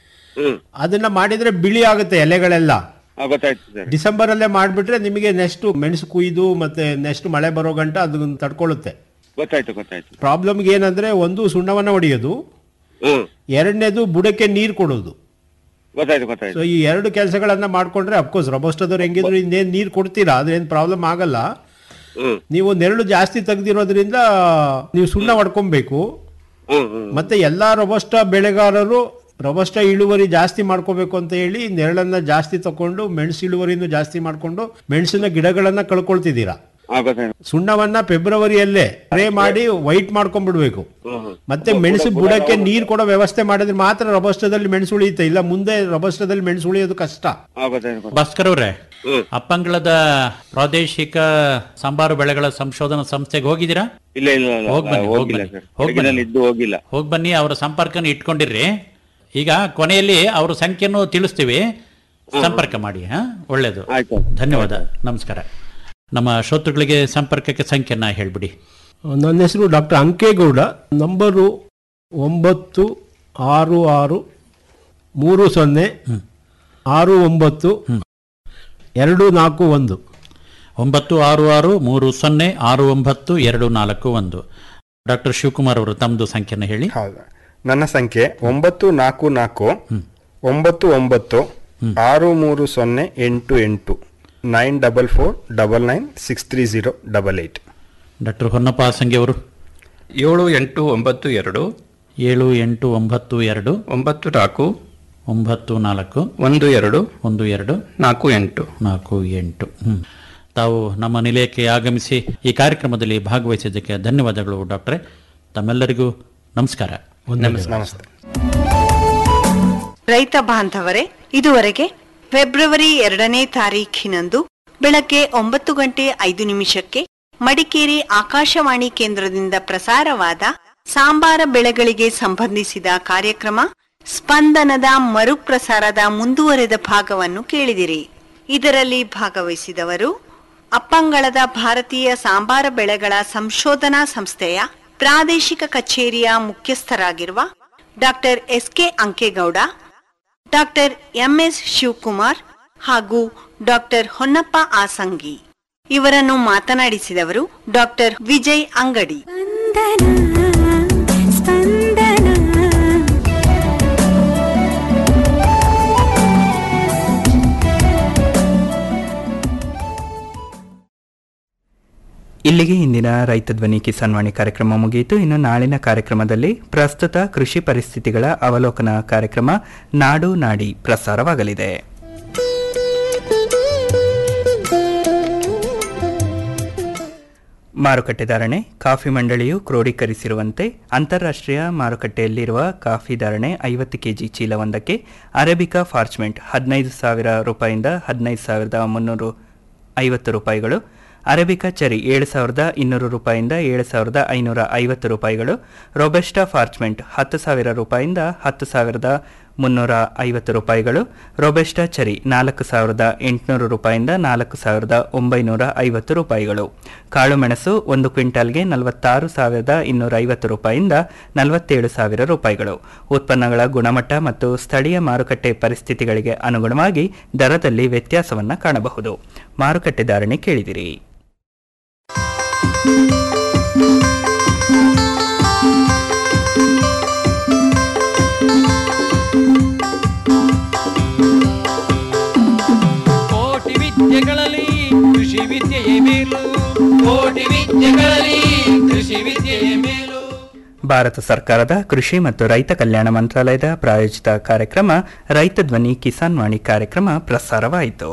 ಅದನ್ನ ಮಾಡಿದ್ರೆ ಬಿಳಿ ಆಗುತ್ತೆ ಎಲೆಗಳೆಲ್ಲ ಆ, ಗೊತ್ತಾಯ್ತು ಸರ್ ಡಿಸೆಂಬರಲ್ಲೇ ಮಾಡಿಬಿಟ್ರೆ ನಿಮಗೆ ನೆಕ್ಸ್ಟ್ ಮೆಣಸು ಕುಯ್ದು ಮತ್ತೆ ನೆಕ್ಸ್ಟ್ ಮಳೆ ಬರೋ ಗಂಟ ಅದನ್ನ ತಡ್ಕೊಳ್ಳುತ್ತೆ ಗೊತ್ತಾಯ್ತು ಗೊತ್ತಾಯ್ತು ಪ್ರಾಬ್ಲಮ್ಗೆ ಏನಂದ್ರೆ ಒಂದು ಸುಣ್ಣವನ್ನ ಹೊಡೆಯೋದು ಹ್ಮ್ ಎರಡನೇದು ಬುಡಕ್ಕೆ ನೀರು ಕೊಡೋದು ಗೊತ್ತಾಯ್ತು ಗೊತ್ತಾಯ್ತು ಸೊ ಈ ಎರಡು ಕೆಲಸಗಳನ್ನ ಮಾಡ್ಕೊಂಡ್ರೆ ಅಫ್ಕೋರ್ಸ್ ರಬೋಸ್ಟದವ್ರು ಹೆಂಗಿದ್ರು ಇನ್ನೇನು ನೀರು ಕೊಡ್ತೀರಾ ಅದೇನು ಪ್ರಾಬ್ಲಮ್ ಆಗಲ್ಲ ಹ್ಮ್ ನೀವು ನೆರಳು ಜಾಸ್ತಿ ತೆಗ್ದಿರೋದ್ರಿಂದ ನೀವು ಸುಣ್ಣ ಹೊಡ್ಕೊಬೇಕು ಹ್ಮ್ ಹ್ಮ್ ಮತ್ತೆ ಎಲ್ಲಾ ರೊಬಸ್ಟ ಬೆಳೆಗಾರರು ರೊಬಸ್ಟ ಇಳುವರಿ ಜಾಸ್ತಿ ಮಾಡ್ಕೋಬೇಕು ಅಂತ ಹೇಳಿ ನೆರಳನ್ನ ಜಾಸ್ತಿ ತಕೊಂಡು ಮೆಣಸು ಇಳುವರಿನೂ ಜಾಸ್ತಿ ಮಾಡ್ಕೊಂಡು ಮೆಣಸಿನ ಗಿಡಗಳನ್ನ ಕಳ್ಕೊಳ್ತಿದ್ದೀರಾ ಆ, ಗೊತ್ತಾಯ್ತು ಸುಣ್ಣವನ್ನ ಫೆಬ್ರವರಿಯಲ್ಲೇ ಸ್ಪ್ರೇ ಮಾಡಿ ವೈಟ್ ಮಾಡ್ಕೊಂಡ್ಬಿಡ್ಬೇಕು ಹ್ಮ್ ಹ್ಮ್ ಮತ್ತೆ ಮೆಣಸು ಬುಡಕ್ಕೆ ನೀರು ಕೊಡೋ ವ್ಯವಸ್ಥೆ ಮಾಡಿದ್ರೆ ಮಾತ್ರ ರೊಬಸ್ಟದಲ್ಲಿ ಮೆಣಸು ಉಳಿಯುತ್ತೆ ಇಲ್ಲ ಮುಂದೆ ರೊಬಸ್ಟದಲ್ಲಿ ಮೆಣಸು ಉಳಿಯೋದು ಕಷ್ಟ ಆ, ಗೊತ್ತಾಯ್ತು ಗೊತ್ತಾಯ್ತು. ಭಾಸ್ಕರ್ ಅವ್ರೆ ಅಪ್ಪಂಗಳದ ಪ್ರಾದೇಶಿಕ ಸಾಂಬಾರು ಬೆಳೆಗಳ ಸಂಶೋಧನಾ ಸಂಸ್ಥೆಗೆ ಹೋಗಿದ್ದೀರಾ ಇಲ್ಲ ಇಲ್ಲ ಇಲ್ಲ, ಹೋಗ್ ಬನ್ನಿ, ಹೋಗ್ ಹೋಗಿಲ್ಲ ಬನ್ನಿ, ಸರ್ ಹೋಗ್ ಬನ್ನಿ. ಬೆಳಗಿನಲ್ಲಿ ಇದ್ದು ಹೋಗಿಲ್ಲ ಹೋಗಿ ಬನ್ನಿ ಅವರ ಸಂಪರ್ಕನ ಇಟ್ಕೊಂಡಿರ್ರಿ ಈಗ ಕೊನೆಯಲ್ಲಿ ಅವ್ರ ಸಂಖ್ಯೆಯನ್ನು ತಿಳಿಸ್ತೀವಿ ಸಂಪರ್ಕ ಮಾಡಿ ಹಾ ಒಳ್ಳೇದು ಆಯ್ತು ಧನ್ಯವಾದ ನಮಸ್ಕಾರ ನಮ್ಮ ಶ್ರೋತೃಗಳಿಗೆ ಸಂಪರ್ಕಕ್ಕೆ ಸಂಖ್ಯೆನ ಹೇಳ್ಬಿಡಿ ನನ್ನ ಹೆಸರು ಡಾಕ್ಟರ್ ಅಂಕೇಗೌಡ ನಂಬರು ಒಂಬತ್ತು ಆರು ಆರು ಮೂರು ಸೊನ್ನೆ ಆರು ಒಂಬತ್ತು ಎರಡು ನಾಲ್ಕು ಒಂದು ಒಂಬತ್ತು ಆರು ಆರು ಮೂರು ಸೊನ್ನೆ ಆರು ಒಂಬತ್ತು ಎರಡು ನಾಲ್ಕು ಒಂದು ಡಾಕ್ಟರ್ ಶಿವಕುಮಾರ್ ಅವರು ತಮ್ಮದು ಸಂಖ್ಯೆನ ಹೇಳಿ ಹೌದು ನನ್ನ ಸಂಖ್ಯೆ ಒಂಬತ್ತು ನಾಲ್ಕು ನಾಲ್ಕು ಒಂಬತ್ತು ಒಂಬತ್ತು ಆರು ಮೂರು ಸೊನ್ನೆ ಎಂಟು ಎಂಟು nine double four double nine six three zero double eight doctor Honnappa Hasangi ಅವರು ಏಳು ಎಂಟು ಒಂಬತ್ತು ಎರಡು ಏಳು ಎಂಟು ಒಂಬತ್ತು ಎರಡು ಒಂಬತ್ತು ನಾಲ್ಕು ಒಂಬತ್ತು ನಾಲ್ಕು ಒಂದು ಎರಡು ಒಂದು ಎರಡು ನಾಲ್ಕು ಎಂಟು ನಾಲ್ಕು ಎಂಟು ಹ್ಮ್. ತಾವು ನಮ್ಮ ನಿಲಯಕ್ಕೆ ಆಗಮಿಸಿ ಈ ಕಾರ್ಯಕ್ರಮದಲ್ಲಿ ಭಾಗವಹಿಸಿದ್ದಕ್ಕೆ ಧನ್ಯವಾದಗಳು ಡಾಕ್ಟ್ರೆ ತಮ್ಮೆಲ್ಲರಿಗೂ ನಮಸ್ಕಾರ ನಮಸ್ತೆ ರೈತ ಬಾಂಧವರೇ ಇದುವರೆಗೆ ಫೆಬ್ರವರಿ ಎರಡನೇ ತಾರೀಖಿನಂದು ಬೆಳಗ್ಗೆ ಒಂಬತ್ತು ಗಂಟೆ ಐದು ನಿಮಿಷಕ್ಕೆ ಮಡಿಕೇರಿ ಆಕಾಶವಾಣಿ ಕೇಂದ್ರದಿಂದ ಪ್ರಸಾರವಾದ ಸಾಂಬಾರ ಬೆಳೆಗಳಿಗೆ ಸಂಬಂಧಿಸಿದ ಕಾರ್ಯಕ್ರಮ ಸ್ಪಂದನದ ಮರುಪ್ರಸಾರದ ಮುಂದುವರೆದ ಭಾಗವನ್ನು ಕೇಳಿದಿರಿ ಇದರಲ್ಲಿ ಭಾಗವಹಿಸಿದವರು ಅಪ್ಪಂಗಳದ ಭಾರತೀಯ ಸಾಂಬಾರ ಬೆಳೆಗಳ ಸಂಶೋಧನಾ ಸಂಸ್ಥೆಯ ಪ್ರಾದೇಶಿಕ ಕಚೇರಿಯ ಮುಖ್ಯಸ್ಥರಾಗಿರುವ doctor S K Ankegowda doctor M S Shivakumar ಹಾಗೂ ಡಾಕ್ಟರ್ ಹೊನ್ನಪ್ಪ ಆಸಂಗಿ ಇವರನ್ನು ಮಾತನಾಡಿಸಿದವರು ಡಾಕ್ಟರ್ ವಿಜಯ್ ಅಂಗಡಿ ಇಲ್ಲಿಗೆ ಇಂದಿನ ರೈತ ಧ್ವನಿ ಕಿಸಾನ್ ವಾಣಿ ಕಾರ್ಯಕ್ರಮ ಮುಗಿಯಿತು ಇನ್ನು ನಾಳಿನ ಕಾರ್ಯಕ್ರಮದಲ್ಲಿ ಪ್ರಸ್ತುತ ಕೃಷಿ ಪರಿಸ್ಥಿತಿಗಳ ಅವಲೋಕನ ಕಾರ್ಯಕ್ರಮ ನಾಡು ನಾಡಿ ಪ್ರಸಾರವಾಗಲಿದೆ ಮಾರುಕಟ್ಟೆ ಧಾರಣೆ ಕಾಫಿ ಮಂಡಳಿಯು ಕ್ರೋಢೀಕರಿಸಿರುವಂತೆ ಅಂತಾರಾಷ್ಟ್ರೀಯ ಮಾರುಕಟ್ಟೆಯಲ್ಲಿರುವ ಕಾಫಿ ಧಾರಣೆ ಐವತ್ತು ಕೆಜಿ ಚೀಲವೊಂದಕ್ಕೆ ಅರೇಬಿಕಾ ಫಾರ್ಚ್ಮೆಂಟ್ ಹದಿನೈದು ಸಾವಿರ ರೂಪಾಯಿಂದ ಹದಿನೈದು ಸಾವಿರದ ಮುನ್ನೂರು ಐವತ್ತು ರೂಪಾಯಿಗಳು ಅರೇಬಿಕಾ ಚೆರಿ ಏಳು ಸಾವಿರದ ಇನ್ನೂರು ರೂಪಾಯಿಂದ ಏಳು ಸಾವಿರದ ಐನೂರ ಐವತ್ತು ರೂಪಾಯಿಗಳು ರೊಬೆಸ್ಟಾ ಫಾರ್ಚ್ಮೆಂಟ್ ಹತ್ತು ಸಾವಿರ ರೂಪಾಯಿಂದ ಹತ್ತು ಸಾವಿರದ ಮುನ್ನೂರ ಐವತ್ತು ರೂಪಾಯಿಗಳು ರೊಬೆಸ್ಟಾ ಚೆರಿ ನಾಲ್ಕು ಸಾವಿರದ ಎಂಟುನೂರು ರೂಪಾಯಿಂದ ನಾಲ್ಕು ಸಾವಿರದ ಒಂಬೈನೂರ ಐವತ್ತು ರೂಪಾಯಿಗಳು ಕಾಳುಮೆಣಸು ಒಂದು ಕ್ವಿಂಟಾಲ್ಗೆ ನಲವತ್ತಾರು ಸಾವಿರದ ಇನ್ನೂರ ಐವತ್ತು ರೂಪಾಯಿಂದ ನಲವತ್ತೇಳು ಸಾವಿರ ರೂಪಾಯಿಗಳು ಉತ್ಪನ್ನಗಳ ಗುಣಮಟ್ಟ ಮತ್ತು ಸ್ಥಳೀಯ ಮಾರುಕಟ್ಟೆ ಪರಿಸ್ಥಿತಿಗಳಿಗೆ ಅನುಗುಣವಾಗಿ ದರದಲ್ಲಿ ವ್ಯತ್ಯಾಸವನ್ನು ಕಾಣಬಹುದು ಮಾರುಕಟ್ಟೆ ಧಾರಣೆ ಕೇಳಿದಿರಿ ಕೋಟಿ ವಿದ್ಯೆಗಳಲ್ಲಿ ಕೃಷಿ ವಿದ್ಯೆಯೇ ಮೇಲು ಕೋಟಿ ವಿದ್ಯೆಗಳಲ್ಲಿ ಕೃಷಿ ವಿದ್ಯೆಯೇ ಮೇಲು ಭಾರತ ಸರ್ಕಾರದ ಕೃಷಿ ಮತ್ತು ರೈತ ಕಲ್ಯಾಣ ಮಂತ್ರಾಲಯದ ಪ್ರಾಯೋಜಿತ ಕಾರ್ಯಕ್ರಮ ರೈತ ಧ್ವನಿ ಕಿಸಾನ್ ವಾಣಿ ಕಾರ್ಯಕ್ರಮ ಪ್ರಸಾರವಾಯಿತು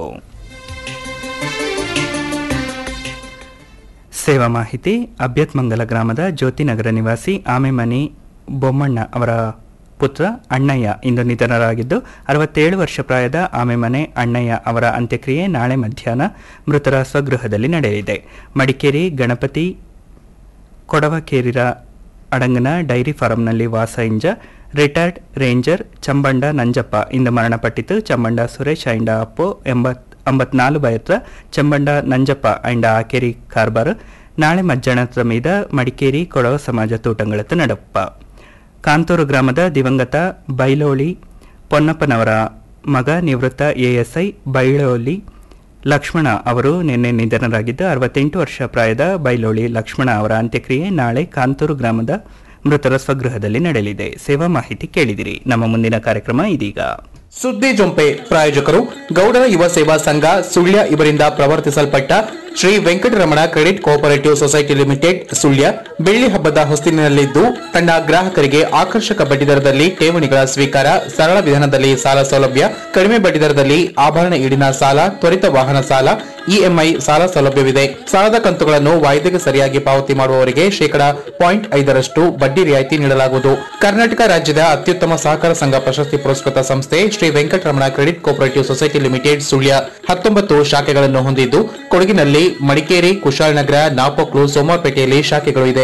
ಸೇವಾ ಮಾಹಿತಿ ಅಭ್ಯತ್ಮಂಗಲ ಗ್ರಾಮದ ಜ್ಯೋತಿನಗರ ನಿವಾಸಿ ಆಮೆಮನಿ ಬೊಮ್ಮಣ್ಣ ಅವರ ಪುತ್ರ ಅಣ್ಣಯ್ಯ ಇಂದು ನಿಧನರಾಗಿದ್ದು ಅರವತ್ತೇಳು ವರ್ಷ ಪ್ರಾಯದ ಆಮೆಮನೆ ಅಣ್ಣಯ್ಯ ಅವರ ಅಂತ್ಯಕ್ರಿಯೆ ನಾಳೆ ಮಧ್ಯಾಹ್ನ ಮೃತರ ಸ್ವಗೃಹದಲ್ಲಿ ನಡೆಯಲಿದೆ ಮಡಿಕೇರಿ ಗಣಪತಿ ಕೊಡವಕೇರಿರ ಅಡಂಗನ ಡೈರಿ ಫಾರಂನಲ್ಲಿ ವಾಸ ಇಂಜ ರಿಟೈರ್ಡ್ ರೇಂಜರ್ ಚಂಬಂಡ ನಂಜಪ್ಪ ಇಂದು ಮರಣಪಟ್ಟಿತು ಚಂಬಂಡ ಸುರೇಶ್ ಐಂಡ ಅಪ್ಪು ಎಂಬತ್ ಅಂಬತ್ನಾಲು ಬಯತ್ರ ಚಂಬಂಡ ನಂಜಪ್ಪ ಐಂಡ ಆಕೇರಿ ಕಾರ್ಬಾರ್ ನಾಳೆ ಮಧ್ಯಾಹ್ನದ ಸಮಯದ ಮಡಿಕೇರಿ ಕೊಡವ ಸಮಾಜ ತೂಟಂಗಳತ್ತು ನಡಪ ಕಾಂತೂರು ಗ್ರಾಮದ ದಿವಂಗತ ಬೈಲೋಳಿ ಪೊನ್ನಪ್ಪನವರ ಮಗ ನಿವೃತ್ತ ಎಎಸ್ಐ ಬೈಲೋಳಿ ಲಕ್ಷ್ಮಣ ಅವರು ನಿನ್ನೆ ನಿಧನರಾಗಿದ್ದು ಅರವತ್ತೆಂಟು ವರ್ಷ ಪ್ರಾಯದ ಬೈಲೋಳಿ ಲಕ್ಷ್ಮಣ ಅವರ ಅಂತ್ಯಕ್ರಿಯೆ ನಾಳೆ ಕಾಂತೂರು ಗ್ರಾಮದ ಮೃತರ ಸ್ವಗೃಹದಲ್ಲಿ ನಡೆಯಲಿದೆ ಸೇವಾ ಮಾಹಿತಿ ಕೇಳಿದಿರಿ ನಮ್ಮ ಮುಂದಿನ ಕಾರ್ಯಕ್ರಮ ಇದೀಗ ಸುದ್ದಿ ಜೊಂಪೆ ಪ್ರಾಯೋಜಕರು ಗೌಡರ ಯುವ ಸೇವಾ ಸಂಘ ಸುಳ್ಯ ಇವರಿಂದ ಪ್ರವರ್ತಿಸಲ್ಪಟ್ಟ Shri Venkataramana credit cooperative society limited Sullia ಬೆಳ್ಳಿ ಹಬ್ಬದ ಹೊಸ್ತಿಲಿನಲ್ಲಿದ್ದು ತನ್ನ ಗ್ರಾಹಕರಿಗೆ ಆಕರ್ಷಕ ಬಡ್ಡಿದರದಲ್ಲಿ ಠೇವಣಿಗಳ ಸ್ವೀಕಾರ ಸರಳ ವಿಧಾನದಲ್ಲಿ ಸಾಲ ಸೌಲಭ್ಯ ಕಡಿಮೆ ಬಡ್ಡಿದರದಲ್ಲಿ ಆಭರಣ ಈಡಿನ ಸಾಲ ತ್ವರಿತ ವಾಹನ ಸಾಲ ಇಎಂಐ ಸಾಲ ಸೌಲಭ್ಯವಿದೆ ಸಾಲದ ಕಂತುಗಳನ್ನು ವಾಯ್ದೆಗೆ ಸರಿಯಾಗಿ ಪಾವತಿ ಮಾಡುವವರಿಗೆ ಶೇಕಡಾ ಪಾಯಿಂಟ್ ಐದರಷ್ಟು ಬಡ್ಡಿ ರಿಯಾಯಿತಿ ನೀಡಲಾಗುವುದು ಕರ್ನಾಟಕ ರಾಜ್ಯದ ಅತ್ಯುತ್ತಮ ಸಹಕಾರ ಸಂಘ ಪ್ರಶಸ್ತಿ ಪುರಸ್ಕೃತ ಸಂಸ್ಥೆ Shri Venkataramana credit cooperative society limited Sullia ಹತ್ತೊಂಬತ್ತು ಶಾಖೆಗಳನ್ನು ಹೊಂದಿದ್ದು ಕೊಡಗಿನಲ್ಲಿ ಮಡಿಕೇರಿ ಕುಶಾಲನಗರ ನಾಪೋಕ್ಲು ಸೋಮವಾರಪೇಟೆಯಲ್ಲಿ ಶಾಖೆಗಳು ಇದೆ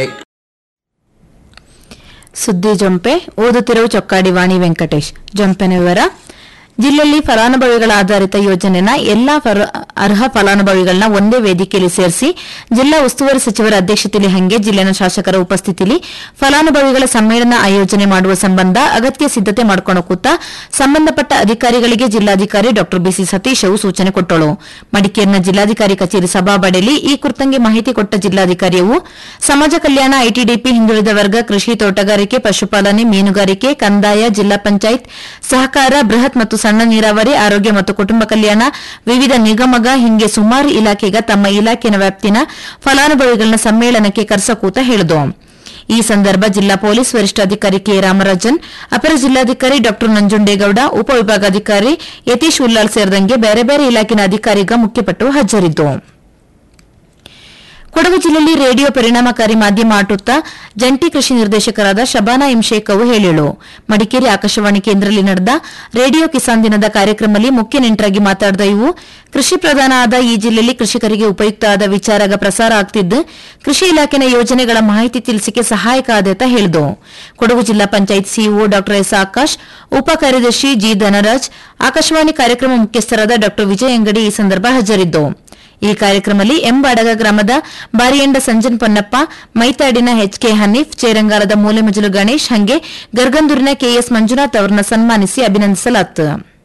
ಸುದ್ದಿ ಜೊಂಪೆ ಓದುತ್ತಿರುವ ಚೊಕ್ಕಾಡಿ ವಾಣಿ ವೆಂಕಟೇಶ್ ಜೊಂಪೆನ ವಿವರ ಜಿಲ್ಲೆಯಲ್ಲಿ ಫಲಾನುಭವಿಗಳ ಆಧಾರಿತ ಯೋಜನೆನ ಎಲ್ಲಾ ಫರ- ಅರ್ಹ ಫಲಾನುಭವಿಗಳನ್ನ ಒಂದೇ ವೇದಿಕೆಯಲ್ಲಿ ಸೇರಿಸಿ ಜಿಲ್ಲಾ ಉಸ್ತುವಾರಿ ಸಚಿವರ ಅಧ್ಯಕ್ಷತೆಯಲ್ಲಿ ಹಂಗೆ ಜಿಲ್ಲೆನ ಶಾಸಕರ ಉಪಸ್ಥಿತಿಯಲ್ಲಿ ಫಲಾನುಭವಿಗಳ ಸಮ್ಮೇಳನ ಆಯೋಜನೆ ಮಾಡುವ ಸಂಬಂಧ ಅಗತ್ಯ ಸಿದ್ದತೆ ಮಾಡ್ಕೊಂಡು ಕೂತ ಸಂಬಂಧಪಟ್ಟ ಅಧಿಕಾರಿಗಳಿಗೆ ಜಿಲ್ಲಾಧಿಕಾರಿ ಡಾ ಬಿಸಿ ಸತೀಶ್ ಅವು ಸೂಚನೆ ಕೊಟ್ಟಳು ಮಡಿಕೇರಿನ ಜಿಲ್ಲಾಧಿಕಾರಿ ಕಚೇರಿ ಸಭಾಬಡೆಯಲ್ಲಿ ಈ ಕುರಿತಂಗೆ ಮಾಹಿತಿ ಕೊಟ್ಟ ಜಿಲ್ಲಾಧಿಕಾರಿಯವು ಸಮಾಜ ಕಲ್ಯಾಣ ಐಟಿಡಿಪಿ ಹಿಂದುಳಿದ ವರ್ಗ ಕೃಷಿ ತೋಟಗಾರಿಕೆ ಪಶುಪಾಲನೆ ಮೀನುಗಾರಿಕೆ ಕಂದಾಯ ಜಿಲ್ಲಾ ಪಂಚಾಯತ್ ಸಹಕಾರ ಬೃಹತ್ ಮತ್ತು ಸಣ್ಣ ನೀರಾವರಿ ಆರೋಗ್ಯ ಮತ್ತು ಕುಟುಂಬ ಕಲ್ಯಾಣ ವಿವಿಧ ನಿಗಮಗ ಹಿಂಗೆ ಸುಮಾರು ಇಲಾಖೆಗ ತಮ್ಮ ಇಲಾಖೆನ ವ್ಯಾಪ್ತಿನ ಫಲಾನುಭವಿಗಳನ್ನ ಸಮ್ಮೇಳನಕ್ಕೆ ಕರೆಸಕೂತ ಹೇಳಿದು ಈ ಸಂದರ್ಭ ಜಿಲ್ಲಾ ಪೊಲೀಸ್ ವರಿಷ್ಠಾಧಿಕಾರಿ ಕೆ ರಾಮರಾಜನ್ ಅಪರ ಜಿಲ್ಲಾಧಿಕಾರಿ ಡಾ ನಂಜುಂಡೇಗೌಡ ಉಪವಿಭಾಗಾಧಿಕಾರಿ ಯತೀಶ್ ಉಲ್ಲಾಳ್ ಸೇರಿದಂಗೆ ಬೇರೆ ಬೇರೆ ಇಲಾಖೆನ ಅಧಿಕಾರಿಗ ಮುಖ್ಯಪಟ್ಟು ಹಾಜರಿದ್ದು ಕೊಡಗು ಜಿಲ್ಲೆಯಲ್ಲಿ ರೇಡಿಯೋ ಪರಿಣಾಮಕಾರಿ ಮಾಧ್ಯಮ ಆಟುತ್ತಾ ಜಂಟಿ ಕೃಷಿ ನಿರ್ದೇಶಕರಾದ ಶಬಾನಾ ಎಂ ಶೇಖ್ ಅವು ಹೇಳಿಳು ಮಡಿಕೇರಿ ಆಕಾಶವಾಣಿ ಕೇಂದ್ರದಲ್ಲಿ ನಡೆದ ರೇಡಿಯೋ ಕಿಸಾನ್ ದಿನದ ಕಾರ್ಯಕ್ರಮದಲ್ಲಿ ಮುಖ್ಯ ನೆಂಟರಾಗಿ ಮಾತಾಡಿದ ಇವು ಕೃಷಿ ಪ್ರಧಾನ ಆದ ಈ ಜಿಲ್ಲೆಯಲ್ಲಿ ಕೃಷಿಕರಿಗೆ ಉಪಯುಕ್ತ ಆದ ವಿಚಾರಗ ಪ್ರಸಾರ ಆಗ್ತಿದ್ದು ಕೃಷಿ ಇಲಾಖೆನ ಯೋಜನೆಗಳ ಮಾಹಿತಿ ತಿಳಿಸಿಕೆ ಸಹಾಯಕ ಆದೇತ ಹೇಳಿದು ಕೊಡಗು ಜಿಲ್ಲಾ ಪಂಚಾಯತ್ ಸಿಇಒ ಡಾ ಎಸ್ ಆಕಾಶ್ ಉಪ ಕಾರ್ಯದರ್ಶಿ ಜಿ ಧನರಾಜ್ ಆಕಾಶವಾಣಿ ಕಾರ್ಯಕ್ರಮ ಮುಖ್ಯಸ್ಥರಾದ ಡಾ ವಿಜಯ್ ಅಂಗಡಿ ಈ ಸಂದರ್ಭ ಹಾಜರಿದ್ದು ಈ ಕಾರ್ಯಕ್ರಮದಲ್ಲಿ ಎಂಬಾಡಗ ಗ್ರಾಮದ ಬಾರಿಯಂಡ ಸಂಜನ್ ಪೊನ್ನಪ್ಪ ಮೈತಾಡಿನ ಎಚ್ ಕೆ ಹನೀಫ್ ಚೇರಂಗಾಲದ ಮೂಲೆಮಜಲು ಗಣೇಶ್ ಹಂಗೆ ಗರ್ಗಂದೂರಿನ ಕೆಎಸ್ ಮಂಜುನಾಥ್ ಅವರನ್ನ ಸನ್ಮಾನಿಸಿ ಅಭಿನಂದಿಸಲಾಯಿತು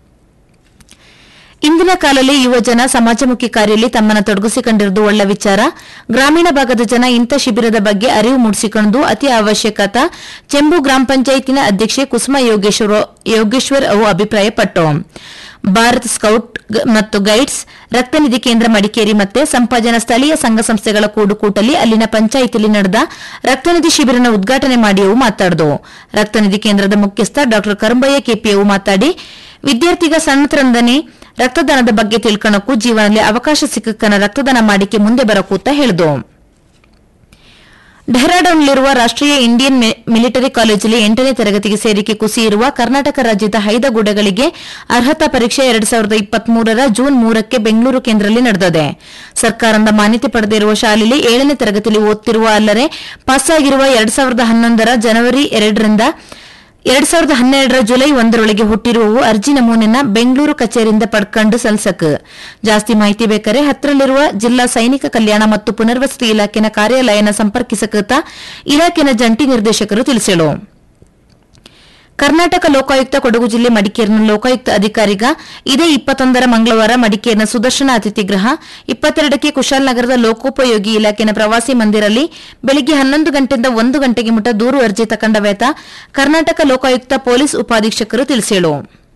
ಇಂದಿನ ಕಾಲದಲ್ಲಿ ಯುವ ಜನ ಸಮಾಜಮುಖಿ ಕಾರ್ಯದಲ್ಲಿ ತಮ್ಮನ್ನು ತೊಡಗಿಸಿಕೊಂಡಿರುವುದು ಒಳ್ಳೆ ವಿಚಾರ ಗ್ರಾಮೀಣ ಭಾಗದ ಜನ ಇಂಥ ಶಿಬಿರದ ಬಗ್ಗೆ ಅರಿವು ಮೂಡಿಸಿಕೊಂಡು ಅತಿ ಅವಶ್ಯಕತ ಚೆಂಬು ಗ್ರಾಮ ಪಂಚಾಯತಿನ ಅಧ್ಯಕ್ಷೆ ಕುಸುಮ ಯೋಗೇಶ್ವರ ಯೋಗೇಶ್ವರ್ ಅವು ಅಭಿಪ್ರಾಯಪಟ್ಟು ಭಾರತ್ ಸ್ಕೌಟ್ ಗ- ಮತ್ತು ಗೈಡ್ಸ್ ರಕ್ತನಿಧಿ ಕೇಂದ್ರ ಮಡಿಕೇರಿ ಮತ್ತೆ ಸಂಪಾಜನ ಸ್ಥಳೀಯ ಸಂಘ ಸಂಸ್ಥೆಗಳ ಕೂಡುಕೂಟಲ್ಲಿ ಅಲ್ಲಿನ ಪಂಚಾಯಿತಿಯಲ್ಲಿ ನಡೆದ ರಕ್ತನಿಧಿ ಶಿಬಿರನ ಉದ್ಘಾಟನೆ ಮಾಡಿ ಅವು ಮಾತಾಡಿದವು ರಕ್ತನಿಧಿ ಕೇಂದ್ರದ ಮುಖ್ಯಸ್ಥ ಡಾ ಕರಂಬಯ್ಯ ಕೆಪಿಯವು ಮಾತಾಡಿ ವಿದ್ಯಾರ್ಥಿಗ ಸಣ್ಣತರಂದನೆ ರಕ್ತದಾನದ ಬಗ್ಗೆ ತಿಳ್ಕಣಕ್ಕೂ ಜೀವನದಲ್ಲಿ ಅವಕಾಶ ಸಿಕ್ಕಕ್ಕನ ರಕ್ತದಾನ ಮಾಡಿಕೆ ಮುಂದೆ ಬರಕೂತ ಹೇಳಿದು ಡೆಹ್ರಾಡೂನ್ನಲ್ಲಿರುವ ರಾಷ್ಟ್ರೀಯ ಇಂಡಿಯನ್ ಮಿ- ಮಿಲಿಟರಿ ಕಾಲೇಜಲ್ಲಿ ಎಂಟನೇ ತರಗತಿಗೆ ಸೇರಿಕೆ ಕುಸಿಯಿರುವ ಕರ್ನಾಟಕ ರಾಜ್ಯದ ಐದ ಗುಡಗಳಿಗೆ ಅರ್ಹತಾ ಪರೀಕ್ಷೆ ಎರಡ್ ಸಾವಿರದ ಇಪ್ಪತ್ಮೂರರ ಜೂನ್ ಮೂರಕ್ಕೆ ಬೆಂಗಳೂರು ಕೇಂದ್ರದಲ್ಲಿ ನಡೆದಿದೆ ಸರ್ಕಾರದಿಂದ ಮಾನ್ಯತೆ ಪಡೆದಿರುವ ಶಾಲೆಯಲ್ಲಿ ಏಳನೇ ತರಗತಿಯಲ್ಲಿ ಓದ್ತಿರುವ ಅಲ್ಲದೆ ಪಾಸಾಗಿರುವ ಎರಡ್ ಸಾವಿರದ ಹನ್ನೊಂದರ ಜನವರಿ ಎರಡರಿಂದ ಎರಡ್ ಸಾವಿರದ ಹನ್ನೆರಡರ ಜುಲೈ ಒಂದರೊಳಗೆ ಹುಟ್ಟಿರುವವು ಅರ್ಜಿ ನಮೂನೆನ ಬೆಂಗಳೂರು ಕಚೇರಿಯಿಂದ ಪಡ್ಕೊಂಡು ಸಲ್ಸಕ್ ಜಾಸ್ತಿ ಮಾಹಿತಿ ಬೇಕಾರೆ ಹತ್ರಲ್ಲಿರುವ ಜಿಲ್ಲಾ ಸೈನಿಕ ಕಲ್ಯಾಣ ಮತ್ತು ಪುನರ್ವಸತಿ ಇಲಾಖೆನ ಕಾರ್ಯಾಲಯನ ಸಂಪರ್ಕಿಸಕತ ಇಲಾಖೆನ ಜಂಟಿ ನಿರ್ದೇಶಕರು ತಿಳಿಸಿಳು ಕರ್ನಾಟಕ ಲೋಕಾಯುಕ್ತ ಕೊಡಗು ಜಿಲ್ಲೆ ಮಡಿಕೇರಿನ ಲೋಕಾಯುಕ್ತ ಅಧಿಕಾರಿಗ ಇದೇ ಇಪ್ಪತ್ತೊಂದರ ಮಂಗಳವಾರ ಮಡಿಕೇರಿನ ಸುದರ್ಶನ ಅತಿಥಿ ಗೃಹ ಇಪ್ಪತ್ತೆರಡಕ್ಕೆ ಕುಶಾಲನಗರದ ಲೋಕೋಪಯೋಗಿ ಇಲಾಖೆನ ಪ್ರವಾಸಿ ಮಂದಿರಲ್ಲಿ ಬೆಳಿಗ್ಗೆ ಹನ್ನೊಂದು ಗಂಟೆಯಿಂದ ಒಂದು ಗಂಟೆಗೆ ಮುಟ ದೂರು ಅರ್ಜಿ ತಕಂಡ ವೇತ ಕರ್ನಾಟಕ ಲೋಕಾಯುಕ್ತ ಪೊಲೀಸ್ ಉಪಾಧೀಕ್ಷಕರು ತಿಳಿಸಿಳು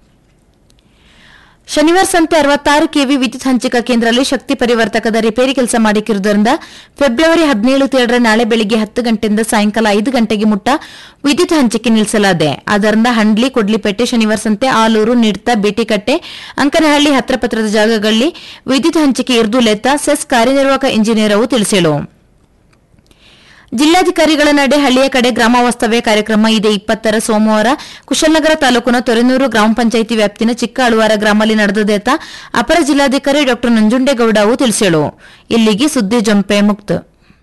ಶನಿವಾರ ಸಂತೆ ಅರವತ್ತಾರು ಕೆವಿ ವಿದ್ಯುತ್ ಹಂಚಿಕಾ ಕೇಂದ್ರದಲ್ಲಿ ಶಕ್ತಿ ಪರಿವರ್ತಕದ ರಿಪೇರಿ ಕೆಲಸ ಮಾಡಿಕ್ಕಿರುವುದರಿಂದ ಫೆಬ್ರವರಿ ಹದಿನೇಳು ತೇಳರ ನಾಳೆ ಬೆಳಿಗ್ಗೆ ಹತ್ತು ಗಂಟೆಯಿಂದ ಸಾಯಂಕಾಲ ಐದು ಗಂಟೆಗೆ ಮುಟ್ಟ ವಿದ್ಯುತ್ ಹಂಚಿಕೆ ನಿಲ್ಲಿಸಲಾಗಿದೆ ಆದ್ದರಿಂದ ಹಂಡ್ಲಿ ಕೊಡ್ಲಿಪೇಟೆ ಶನಿವಾರ ಸಂತೆ ಆಲೂರು ನಿಡ್ತ ಬೇಟಿಕಟ್ಟೆ ಅಂಕನಹಳ್ಳಿ ಹತ್ರಪತ್ರದ ಜಾಗಗಳಲ್ಲಿ ವಿದ್ಯುತ್ ಹಂಚಿಕೆ ಇರ್ದು ಲೆತ್ತ ಸೆಸ್ ಕಾರ್ಯನಿರ್ವಾಹಕ ಇಂಜಿನಿಯರ್ ಅವು ತಿಳಿಸಿಳು ಜಿಲ್ಲಾಧಿಕಾರಿಗಳ ನಡೆ ಹಳ್ಳಿಯ ಕಡೆ ಗ್ರಾಮ ವಾಸ್ತವ್ಯ ಕಾರ್ಯಕ್ರಮ ಇದೇ ಇಪ್ಪತ್ತರ ಸೋಮವಾರ ಕುಶಲನಗರ ತಾಲೂಕಿನ ತೊರೆನೂರು ಗ್ರಾಮ ಪಂಚಾಯಿತಿ ವ್ಯಾಪ್ತಿನ ಚಿಕ್ಕ ಅಳುವಾರ ಗ್ರಾಮದಲ್ಲಿ ನಡೆದದೇತ ಅಪರ ಜಿಲ್ಲಾಧಿಕಾರಿ ಡಾ ನಂಜುಂಡೇಗೌಡ ಅವು ತಿಳಿಸಿಳು ಇಲ್ಲಿಗೆ ಸುದ್ದಿ ಜಂಪೆ ಮುಕ್ತ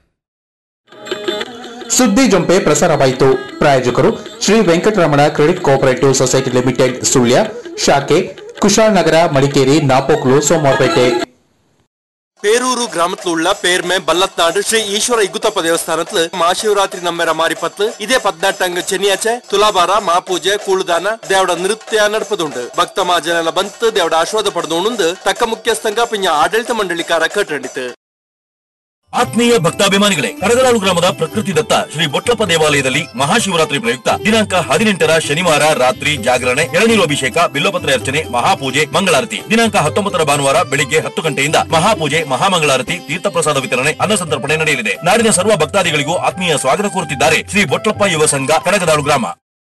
ಸುದ್ದಿ ಜೊಂಪೆ ಪ್ರಸಾರವಾಯಿತು ಪ್ರಾಯೋಜಕರು Shri Venkataramana credit cooperative society limited Sullia ಶಾಖೆ ಕುಶಾಲನಗರ ಮಡಿಕೇರಿ ನಾಪೋಕ್ಲು ಸೋಮವಾರಪೇಟೆ പേരൂരു ഗ്രാമത്തിലുള്ള പേർമെ ബല്ലത്നാട് ശ്രീ ഈശ്വര ഇഗുത്തപ്പ ದೇವಸ್ಥಾನത്തിൽ ಮಹಾಶಿವರಾತ್ರಿ ನಮ್ಮೆರ ಮಾರಿಪತ್ಲು ಇದೇ ಪದ್ನಾಟಂಗ್ ಚೆನ್ನಿಯಾಚೆ ತುಲಾಭಾರ ಮಹಾಪೂಜೆ ಕೂಳುದಾನ ದೇವಡ ನೃತ್ಯ ನಡಪದುಂಡು ಭಕ್ತ ಮಹಾಜನೆಲ್ಲ ಬಂತು ದೇವಡ ಆಶೀರ್ವಾದ ಪಡೆದು ತಕ್ಕ ಮುಖ್ಯಸ್ಥಂಗ ಪಿಂಜ ಆಡಳಿತ ಮಂಡಳಿಕಾರ ಕಟ್ಟಂಡಿತು ಆತ್ಮೀಯ ಭಕ್ತಾಭಿಮಾನಿಗಳೇ ಕಡಗಲಾಳು ಗ್ರಾಮದ ಪ್ರಕೃತಿ ದತ್ತ ಶ್ರೀ ಬೊಟ್ಲಪ್ಪ ದೇವಾಲಯದಲ್ಲಿ ಮಹಾಶಿವರಾತ್ರಿ ಪ್ರಯುಕ್ತ ದಿನಾಂಕ ಹದಿನೆಂಟರ ಶನಿವಾರ ರಾತ್ರಿ ಜಾಗರಣೆ ಎಳನೀರು ಅಭಿಷೇಕ ಬಿಲ್ಲೋಪತ್ರ ಅರ್ಚನೆ ಮಹಾಪೂಜೆ ಮಂಗಳಾರತಿ ದಿನಾಂಕ ಹತ್ತೊಂಬತ್ತರ ಭಾನುವಾರ ಬೆಳಿಗ್ಗೆ ಹತ್ತು ಗಂಟೆಯಿಂದ ಮಹಾಪೂಜೆ ಮಹಾಮಂಗಳಾರತಿ ತೀರ್ಥಪ್ರಸಾದ ವಿತರಣೆ ಅನ್ನಸಂತರ್ಪಣೆ ನಡೆಯಲಿದೆ ನಾಡಿನ ಸರ್ವ ಭಕ್ತಾದಿಗಳಿಗೂ ಆತ್ಮೀಯ ಸ್ವಾಗತ ಕೋರುತ್ತಿದ್ದಾರೆ ಶ್ರೀ ಬೊಟ್ಲಪ್ಪ ಯುವ ಸಂಘ ಕಡಗದಾಳು ಗ್ರಾಮ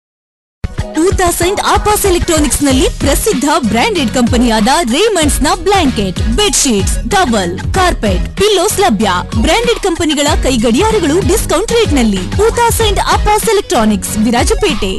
ಟೂ ತೌಸಂಡ್ ಆಪಾಸ್ ಎಲೆಕ್ಟ್ರಾನಿಕ್ಸ್ ನಲ್ಲಿ ಪ್ರಸಿದ್ಧ ಬ್ರಾಂಡೆಡ್ ಕಂಪನಿಯಾದ ರೇಮಂಡ್ಸ್ ನ blanket bedsheets towel carpet pillows ಲಭ್ಯ ಬ್ರಾಂಡೆಡ್ ಕಂಪನಿಗಳ ಕೈ ಗಡಿಯಾರಗಳು ಡಿಸ್ಕೌಂಟ್ ರೇಟ್ ನಲ್ಲಿ two thousand Apas electronics Virajpet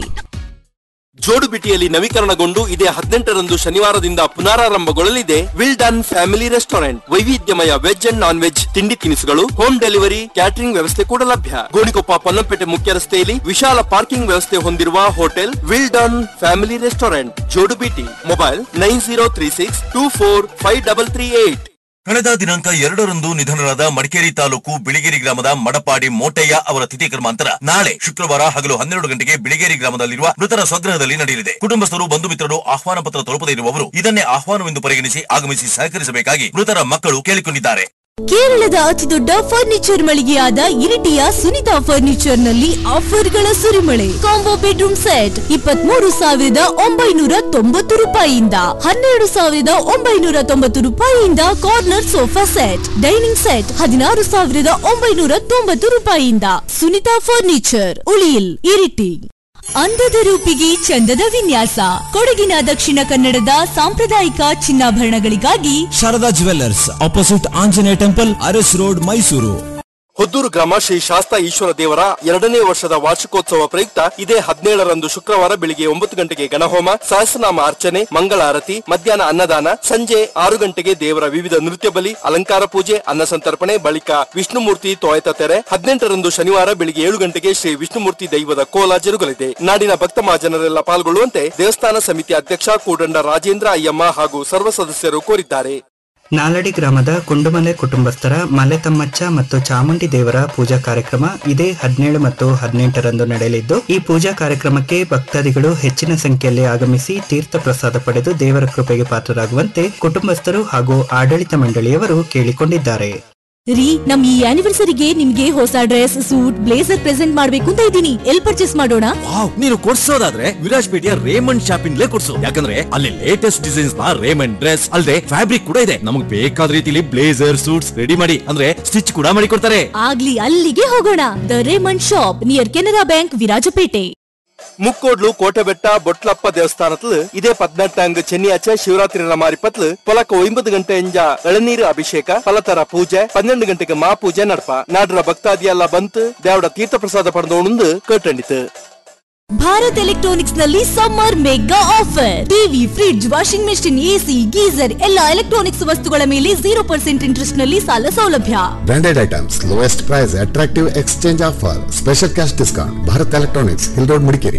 ಜೋಡುಬಿಟಿಯಲ್ಲಿ ನವೀಕರಣಗೊಂಡು ಇದೇ ಹದಿನೆಂಟರಂದು ಶನಿವಾರದಿಂದ ಪುನರಾರಂಭಗೊಳ್ಳಲಿದೆ ವಿಲ್ ಡನ್ ಫ್ಯಾಮಿಲಿ ರೆಸ್ಟೋರೆಂಟ್ ವೈವಿಧ್ಯಮಯ ವೆಜ್ ಅಂಡ್ ನಾನ್ ವೆಜ್ ತಿಂಡಿ ತಿನಿಸುಗಳು ಹೋಮ್ ಡೆಲಿವರಿ ಕ್ಯಾಟರಿಂಗ್ ವ್ಯವಸ್ಥೆ ಕೂಡ ಲಭ್ಯ ಗೋಣಿಕೊಪ್ಪ ಪೊನ್ನಂಪೇಟೆ ಮುಖ್ಯ ರಸ್ತೆಯಲ್ಲಿ ವಿಶಾಲ ಪಾರ್ಕಿಂಗ್ ವ್ಯವಸ್ಥೆ ಹೊಂದಿರುವ hotel will done family restaurant Jodubeeti mobile nine zero three six two four five double three eight ಕಳೆದ ದಿನಾಂಕ ಎರಡರಂದು ನಿಧನರಾದ ಮಡಿಕೇರಿ ತಾಲೂಕು ಬಿಳಿಗೇರಿ ಗ್ರಾಮದ ಮಡಪಾಡಿ ಮೋಟಯ್ಯ ಅವರ ತಿಥಿ ಕರ್ಮಾಂತರ ನಾಳೆ ಶುಕ್ರವಾರ ಹಗಲು ಹನ್ನೆರಡು ಗಂಟೆಗೆ ಬಿಳಿಗೇರಿ ಗ್ರಾಮದಲ್ಲಿರುವ ಮೃತರ ಸ್ವಗೃಹದಲ್ಲಿ ನಡೆಯಲಿದೆ ಕುಟುಂಬಸ್ಥರು ಬಂಧು ಮಿತ್ರರು ಆಹ್ವಾನ ಪತ್ರ ತಲುಪದೇ ಇರುವವರು ಇದನ್ನೇ ಆಹ್ವಾನವೆಂದು ಪರಿಗಣಿಸಿ ಆಗಮಿಸಿ ಸಹಕರಿಸಬೇಕಾಗಿ ಮೃತರ ಮಕ್ಕಳು ಕೇಳಿಕೊಂಡಿದ್ದಾರೆ ಕೇರಳದ ಅತಿದೊಡ್ಡ ಫರ್ನಿಚರ್ ಮಳಿಗೆಯಾದ ಇರಿಟಿಯ ಸುನಿತಾ ಫರ್ನಿಚರ್ ನಲ್ಲಿ ಆಫರ್ಗಳ ಸುರಿಮಳೆ ಕಾಂಬೋ ಬೆಡ್ರೂಮ್ ಸೆಟ್ ಇಪ್ಪತ್ಮೂರು ಸಾವಿರದ ಒಂಬೈನೂರ ತೊಂಬತ್ತು ರೂಪಾಯಿಯಿಂದ ಹನ್ನೆರಡು ಸಾವಿರದ ಒಂಬೈನೂರ ತೊಂಬತ್ತು ರೂಪಾಯಿಯಿಂದ corner sofa set dining set ಹದಿನಾರು ಸಾವಿರದ ಒಂಬೈನೂರ ತೊಂಬತ್ತು ರೂಪಾಯಿಯಿಂದ ಸುನಿತಾ ಫರ್ನಿಚರ್ ಉಳಿಯಿಲ್ ಇರಿಟಿ ಅಂದದ ರೂಪಿಗೆ ಚಂದದ ವಿನ್ಯಾಸ ಕೊಡಗಿನ ದಕ್ಷಿಣ ಕನ್ನಡದ ಸಾಂಪ್ರದಾಯಿಕ ಚಿನ್ನಾಭರಣಗಳಿಗಾಗಿ Sharada jewellers opposite Anjaneya temple Aras road Mysuru Hodduru ಗ್ರಾಮ ಶ್ರೀ ಶಾಸ್ತಾ ಈಶ್ವರ ದೇವರ ಎರಡನೇ ವರ್ಷದ ವಾರ್ಷಿಕೋತ್ಸವ ಪ್ರಯುಕ್ತ ಇದೇ ಹದಿನೇಳರಂದು ಶುಕ್ರವಾರ ಬೆಳಿಗ್ಗೆ ಒಂಬತ್ತು ಗಂಟೆಗೆ ಗಣಹೋಮ ಸಹಸ್ರನಾಮ ಅರ್ಚನೆ ಮಂಗಳಾರತಿ ಮಧ್ಯಾಹ್ನ ಅನ್ನದಾನ ಸಂಜೆ ಆರು ಗಂಟೆಗೆ ದೇವರ ವಿವಿಧ ನೃತ್ಯ ಬಲಿ ಅಲಂಕಾರ ಪೂಜೆ ಅನ್ನ ಸಂತರ್ಪಣೆ ಬಳಿಕ ವಿಷ್ಣುಮೂರ್ತಿ ತೋಯತ ತೆರೆ ಹದಿನೆಂಟರಂದು ಶನಿವಾರ ಬೆಳಿಗ್ಗೆ ಏಳು ಗಂಟೆಗೆ ಶ್ರೀ ವಿಷ್ಣುಮೂರ್ತಿ ದೈವದ ಕೋಲ ಜರುಗಲಿದೆ ನಾಡಿನ ಭಕ್ತ ಮಹಾಜನರೆಲ್ಲ ಪಾಲ್ಗೊಳ್ಳುವಂತೆ ದೇವಸ್ಥಾನ ಸಮಿತಿ ಅಧ್ಯಕ್ಷ ಕೂಡಂಡ ರಾಜೇಂದ್ರ ಅಯ್ಯಮ್ಮ ಹಾಗೂ ಸರ್ವ ಸದಸ್ಯರು ಕೋರಿದ್ದಾರೆ ನಾಲಡಿ ಗ್ರಾಮದ ಕುಂಡುಮಲೆ ಕುಟುಂಬಸ್ಥರ ಮಲೆತಮ್ಮಚ್ಚ ಮತ್ತು ಚಾಮುಂಡಿ ದೇವರ ಪೂಜಾ ಕಾರ್ಯಕ್ರಮ ಇದೇ ಹದಿನೇಳು ಮತ್ತು ಹದಿನೆಂಟರಂದು ನಡೆಯಲಿದ್ದು ಈ ಪೂಜಾ ಕಾರ್ಯಕ್ರಮಕ್ಕೆ ಭಕ್ತಾದಿಗಳು ಹೆಚ್ಚಿನ ಸಂಖ್ಯೆಯಲ್ಲಿ ಆಗಮಿಸಿ ತೀರ್ಥ ಪ್ರಸಾದ ಪಡೆದು ದೇವರ ಕೃಪೆಗೆ ಪಾತ್ರರಾಗುವಂತೆ ಕುಟುಂಬಸ್ಥರು ಹಾಗೂ ಆಡಳಿತ ಮಂಡಳಿಯವರು ಕೇಳಿಕೊಂಡಿದ್ದಾರೆ ರೀ ನಮ್ ಈ ಆನಿವರ್ಸರಿಗೆ ನಿಮ್ಗೆ ಹೊಸ ಡ್ರೆಸ್ ಸೂಟ್ ಬ್ಲೇಸರ್ ಪ್ರೆಸೆಂಟ್ ಮಾಡ್ಬೇಕು ಅಂತ ಇದ್ದೀನಿ ಎಲ್ ಪರ್ಚೇಸ್ ಮಾಡೋಣ ವಾವ್ ನೀನು ಕೊಡ್ಸೋದಾದ್ರೆ ವಿರಾಜ್ಪೇಟೆಯ ರೇಮಂಡ್ ಶಾಪಿಂಗ್ಲೇ ಕೊಡ್ಸು ಯಾಕಂದ್ರೆ ಅಲ್ಲಿ ಲೇಟೆಸ್ಟ್ ಡಿಸೈನ್ಸ್ ನ ರೇಮಂಡ್ ಡ್ರೆಸ್ ಅಲ್ಲದೆ ಫ್ಯಾಬ್ರಿಕ್ ಕೂಡ ಇದೆ ನಮಗೆ ಬೇಕಾದ ರೀತಿಲಿ ಬ್ಲೇಸರ್ ಸೂಟ್ಸ್ ರೆಡಿ ಮಾಡಿ ಅಂದ್ರೆ ಸ್ಟಿಚ್ ಕೂಡ ಮಾಡಿ ಕೊಡ್ತಾರೆ ಆಗ್ಲಿ ಅಲ್ಲಿಗೆ ಹೋಗೋಣ the Raymond shop near Canara bank Virajpet Mukkodlu Kotebetta Botlappa ದೇವಸ್ಥಾನത്തിൽ ಇದೇ ಪದ್ನೆಟ್ಟಾಂಗ್ ಚೆನ್ನಿಯಾಚೆ ಶಿವರಾತ್ರಿ ಮಾರಿಪತ್ಲು ಪೊಲಕ ಒಂಬತ್ತು ಗಂಟೆಯಿಂದ ಎಳನೀರು ಅಭಿಷೇಕ ಫಲತರ ಪೂಜೆ ಪನ್ನೆಂಡು ಗಂಟೆಗೆ ಮಾ ಪೂಜೆ ನಡಪ ನಾಡ್ರ ಭಕ್ತಾದಿಯೆಲ್ಲ ಬಂತು ದೇವಡ ತೀರ್ಥ ಪ್ರಸಾದ ಪಡೆದೋಣಂದು ಕೇಟಂಡಿತು ಭಾರತ್ ಎಲೆಕ್ಟ್ರಾನಿಕ್ಸ್ ನಲ್ಲಿ summer mega offer TV fridge washing machine AC geyser ಎಲ್ಲ ಎಲೆಕ್ಟ್ರಾನಿಕ್ಸ್ ವಸ್ತುಗಳ ಮೇಲೆ ಜೀರೋ ಪರ್ಸೆಂಟ್ ಇಂಟ್ರೆಸ್ಟ್ ನಲ್ಲಿ ಸಾಲ ಸೌಲಭ್ಯ Branded items, lowest price, attractive exchange offer, special cash discount. Bharat Electronics, Hill Road, Madikeri.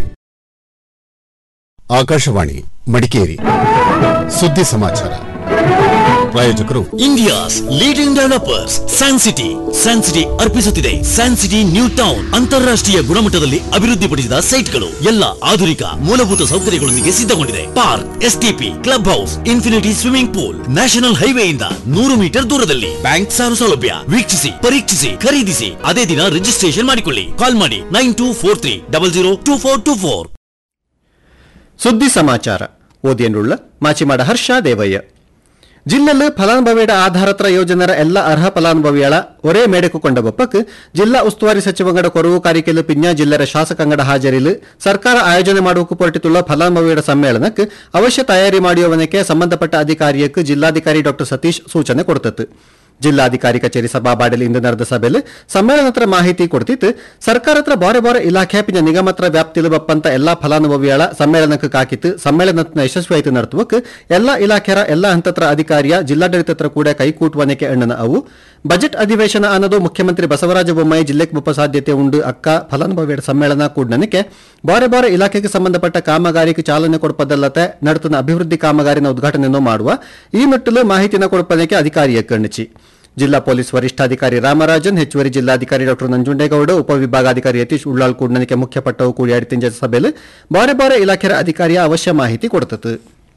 Akashvani Madikeri ಸುದ್ದಿ ಸಮಾಚಾರ ಪ್ರಾಯೋಜಕರು India's leading developers San City San City ಅರ್ಪಿಸುತ್ತಿದೆ ಸ್ಯಾನ್ ಸಿಟಿ ನ್ಯೂ ಟೌನ್ ಅಂತಾರಾಷ್ಟ್ರೀಯ ಗುಣಮಟ್ಟದಲ್ಲಿ ಅಭಿವೃದ್ಧಿಪಡಿಸಿದ ಸೈಟ್ಗಳು ಎಲ್ಲ ಆಧುನಿಕ ಮೂಲಭೂತ ಸೌಕರ್ಯಗಳೊಂದಿಗೆ ಸಿದ್ಧಗೊಂಡಿದೆ park STP club house infinity swimming pool national ಹೈವೇಯಿಂದ ನೂರು ಮೀಟರ್ ದೂರದಲ್ಲಿ ಬ್ಯಾಂಕ್ ಸಾಲ ಸೌಲಭ್ಯ ವೀಕ್ಷಿಸಿ ಪರೀಕ್ಷಿಸಿ ಖರೀದಿಸಿ ಅದೇ ದಿನ ರಿಜಿಸ್ಟ್ರೇಷನ್ ಮಾಡಿಕೊಳ್ಳಿ ಕಾಲ್ ಮಾಡಿ nine two four three double zero two four two four ಸುದ್ದಿ ಸಮಾಚಾರ ಓದಿಯನ್ನುಳ್ಳ ಮಾಚಿಮಾಡ ಹರ್ಷ ದೇವಯ್ಯ ಜಿಲ್ಲೆಯಲ್ಲಿ ಫಲಾನುಭವಿയുടെ ಆಧಾರತ್ರ ಯೋಜನೆರ ಎಲ್ಲ ಅರ್ಹ ಫಲಾನುಭವಿಗಳ ಒರೇ ಮೇಡಕು ಕೊಂಡ ಬಪ್ಪಕ್ ಜಿಲ್ಲಾ ಉಸ್ತುವಾರಿ ಸಚಿವಂಗಡ ಕೊರವು ಕಾರಿಕೆಲು ಪಿಂಜ ಜಿಲ್ಲೆರ ಶಾಸಕಂಗಡ ಹಾಜರಿಲು ಸರ್ಕಾರ ಆಯೋಜನೆ ಮಾಡುವಕ್ಕೆ ಹೊರಟಿತುಳ್ಳ ಫಲಾನುಭವಿയുടെ ಸಮ್ಮೇಳನಕ್ಕೆ ಅವಶ್ಯ ತಯಾರಿ ಮಾಡುವವನಕ್ಕೆ ಸಂಬಂಧಪಟ್ಟ ಅಧಿಕಾರಿಯಕ್ಕೆ ಜಿಲ್ಲಾಧಿಕಾರಿ ಡಾಕ್ಟರ್ ಸತೀಶ್ ಸೂಚನೆ ಕೊಡ್ತತ್ತು ಜಿಲ್ಲಾಧಿಕಾರಿ ಕಚೇರಿ ಸಭಾಬಾಡಲಿ ಇಂದು ನಡೆದ ಸಭೆಯಲ್ಲಿ ಸಮ್ಮೇಳನತ್ರ ಮಾಹಿತಿ ಕೊಡ್ತಿತ್ತು ಸರ್ಕಾರತ್ರ ಬಾರೆ ಬಾರೆ ಇಲಾಖೆ ಪಿಂಜ ನಿಗಮತ್ರ ವ್ಯಾಪ್ತಿಲು ಬಪ್ಪಂತ ಎಲ್ಲಾ ಫಲಾನುಭವಿಗಳ ಸಮ್ಮೇಳನಕ್ಕೆ ಕಾಕಿತ್ತು ಸಮ್ಮೇಳನತ್ನ ಯಶಸ್ವಿಯಾಯಿತು ನಡೆಸುವಕ್ಕೆ ಎಲ್ಲಾ ಇಲಾಖೆರ ಎಲ್ಲಾ ಹಂತತ್ರ ಅಧಿಕಾರಿಯ ಜಿಲ್ಲಾಡಳಿತತ್ರ ಕೂಡ ಕೈಕೂಟುವನಕ್ಕೆ ಅಣ್ಣನ ಅವು ಬಜೆಟ್ ಅಧಿವೇಶನ ಅನ್ನೋದು ಮುಖ್ಯಮಂತ್ರಿ ಬಸವರಾಜ ಬೊಮ್ಮಾಯಿ ಜಿಲ್ಲೆಗೆ ಬಪ್ಪ ಸಾಧ್ಯತೆ ಉಂಡು ಅಕ್ಕ ಫಲಾನುಭವಿಗಳ ಸಮ್ಮೇಳನ ಕೂಡ್ನನಿಕೆ ಬಾರೆ ಬಾರೆ ಇಲಾಖೆಗೆ ಸಂಬಂಧಪಟ್ಟ ಕಾಮಗಾರಿಗೆ ಚಾಲನೆ ಕೊಡಪದಲ್ಲತೆ ನಡತನ ಅಭಿವೃದ್ಧಿ ಕಾಮಗಾರಿನ ಉದ್ಘಾಟನೆಯನ್ನು ಮಾಡುವ ಈ ಮೆಟ್ಟಲು ಮಾಹಿತಿನ ಕೊಡಪನಕ್ಕೆ ಅಧಿಕಾರಿಯ ಕಣ್ಣಿಚಿ ಜಿಲ್ಲಾ ಪೊಲೀಸ್ ವರಿಷ್ಠಾಧಿಕಾರಿ ರಾಮರಾಜನ್ ಹೆಚ್ಚುವರಿ ಜಿಲ್ಲಾಧಿಕಾರಿ ಡಾಕ್ಟರ್ ನಂಜುಂಡೇಗೌಡ ಉಪವಿಭಾಗಾಧಿಕಾರಿ ಯತೀಶ್ ಉಳ್ಳಾಳ್ ಕೂಡನಿಕೆ ಮುಖ್ಯ ಪಟ್ಟವು ಕೂಡಿಯಾಡಿ ತಿಂಜ ಸಭೆಯಲ್ಲಿ ಬಾರೆ ಬಾರೆ ಇಲಾಖೆಯ ಅಧಿಕಾರಿಯ ಅವಶ್ಯ ಮಾಹಿತಿ ಕೊಡ್ತತು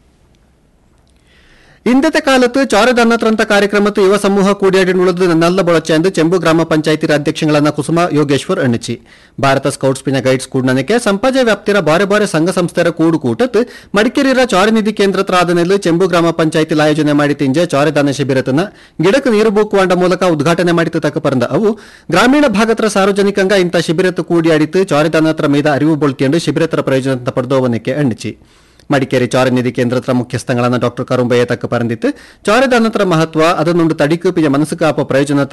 ಇಂದത്തെ കാലത്ത് ചോരദാനത്രന്ത ಕಾರ್ಯಕ್ರಮತ್ತು ಯುವ ಸಮೂಹ ಕೂಡಿಯಾಡಿನುള്ളത് നല്ല ಬೊಳಚೆಂದು ಚೆಂಬು ಗ್ರಾಮ ಪಂಚಾಯಿತಿ ಅಧ್ಯಕ್ಷಗಳನ್ನ ಕುಸುಮ ಯೋಗೇಶ್ವರ್ ಎಣ್ಣಿಚಿ ಭಾರತ ಸ್ಕೌಟ್ಸ್ ಪಿನ ಗೈಡ್ಸ್ ಕೂಡ್ನನಕ್ಕೆ ಸಂಪಾಜೆ ವ್ಯಾಪ್ತಿರ ಬಾರೆ ಬಾರೆ ಸಂಘ ಸಂಸ್ಥೆರ ಕೂಡು ಕೂಟತ್ ಮಡಿಕೇರಿರ ಚೌರ ನಿಧಿ ಕೇಂದ್ರ ಆದನೆಲ್ಲ ಚೆಂಬು ಗ್ರಾಮ ಪಂಚಾಯಿತಿ ಆಯೋಜನೆ ಮಾಡಿ ತಿಂಜೆ ಚೌರದಾನ ಶಿಬಿರತನ ಗಿಡಕ್ಕೆ ನೀರು ಬೂಕುವಾಂಡ ಮೂಲಕ ಉದ್ಘಾಟನೆ ಮಾಡಿತು ತಕ್ಕ ಪರಂದ ಅವು ಗ್ರಾಮೀಣ ಭಾಗತ್ರ ಸಾರ್ವಜನಿಕಂಗ ಇಂಥ ಶಿಬಿರತ್ತು ಕೂಡಿಯಾಡಿತು ಚೌರದಾನತ್ರ ಮೀದ ಅರಿವು ಬೊಳ್ತಿಯಂಡು ಶಿಬಿರತರ ಪ್ರಯೋಜನ ಪಡೆದೋವನಕ್ಕೆ ಎಣ್ಣಿಚಿ ಮಡಿಕೇರಿ ಚೌರನಿಧಿ ಕೇಂದ್ರತ್ರ ಮುಖ್ಯಸ್ಥಗಳಾದ ಡಾಕ್ಟರ್ ಕರುಂಬಯ್ಯ ತಕ್ಕ ಪರಂದಿತ್ತು ಚೌರದಾನತ್ರ ಮಹತ್ವ ಅದನ್ನೊಂದು ತಡಿಕು ಪಿಜ ಮನಸ್ಸು ಕಾಪ ಪ್ರಯೋಜನ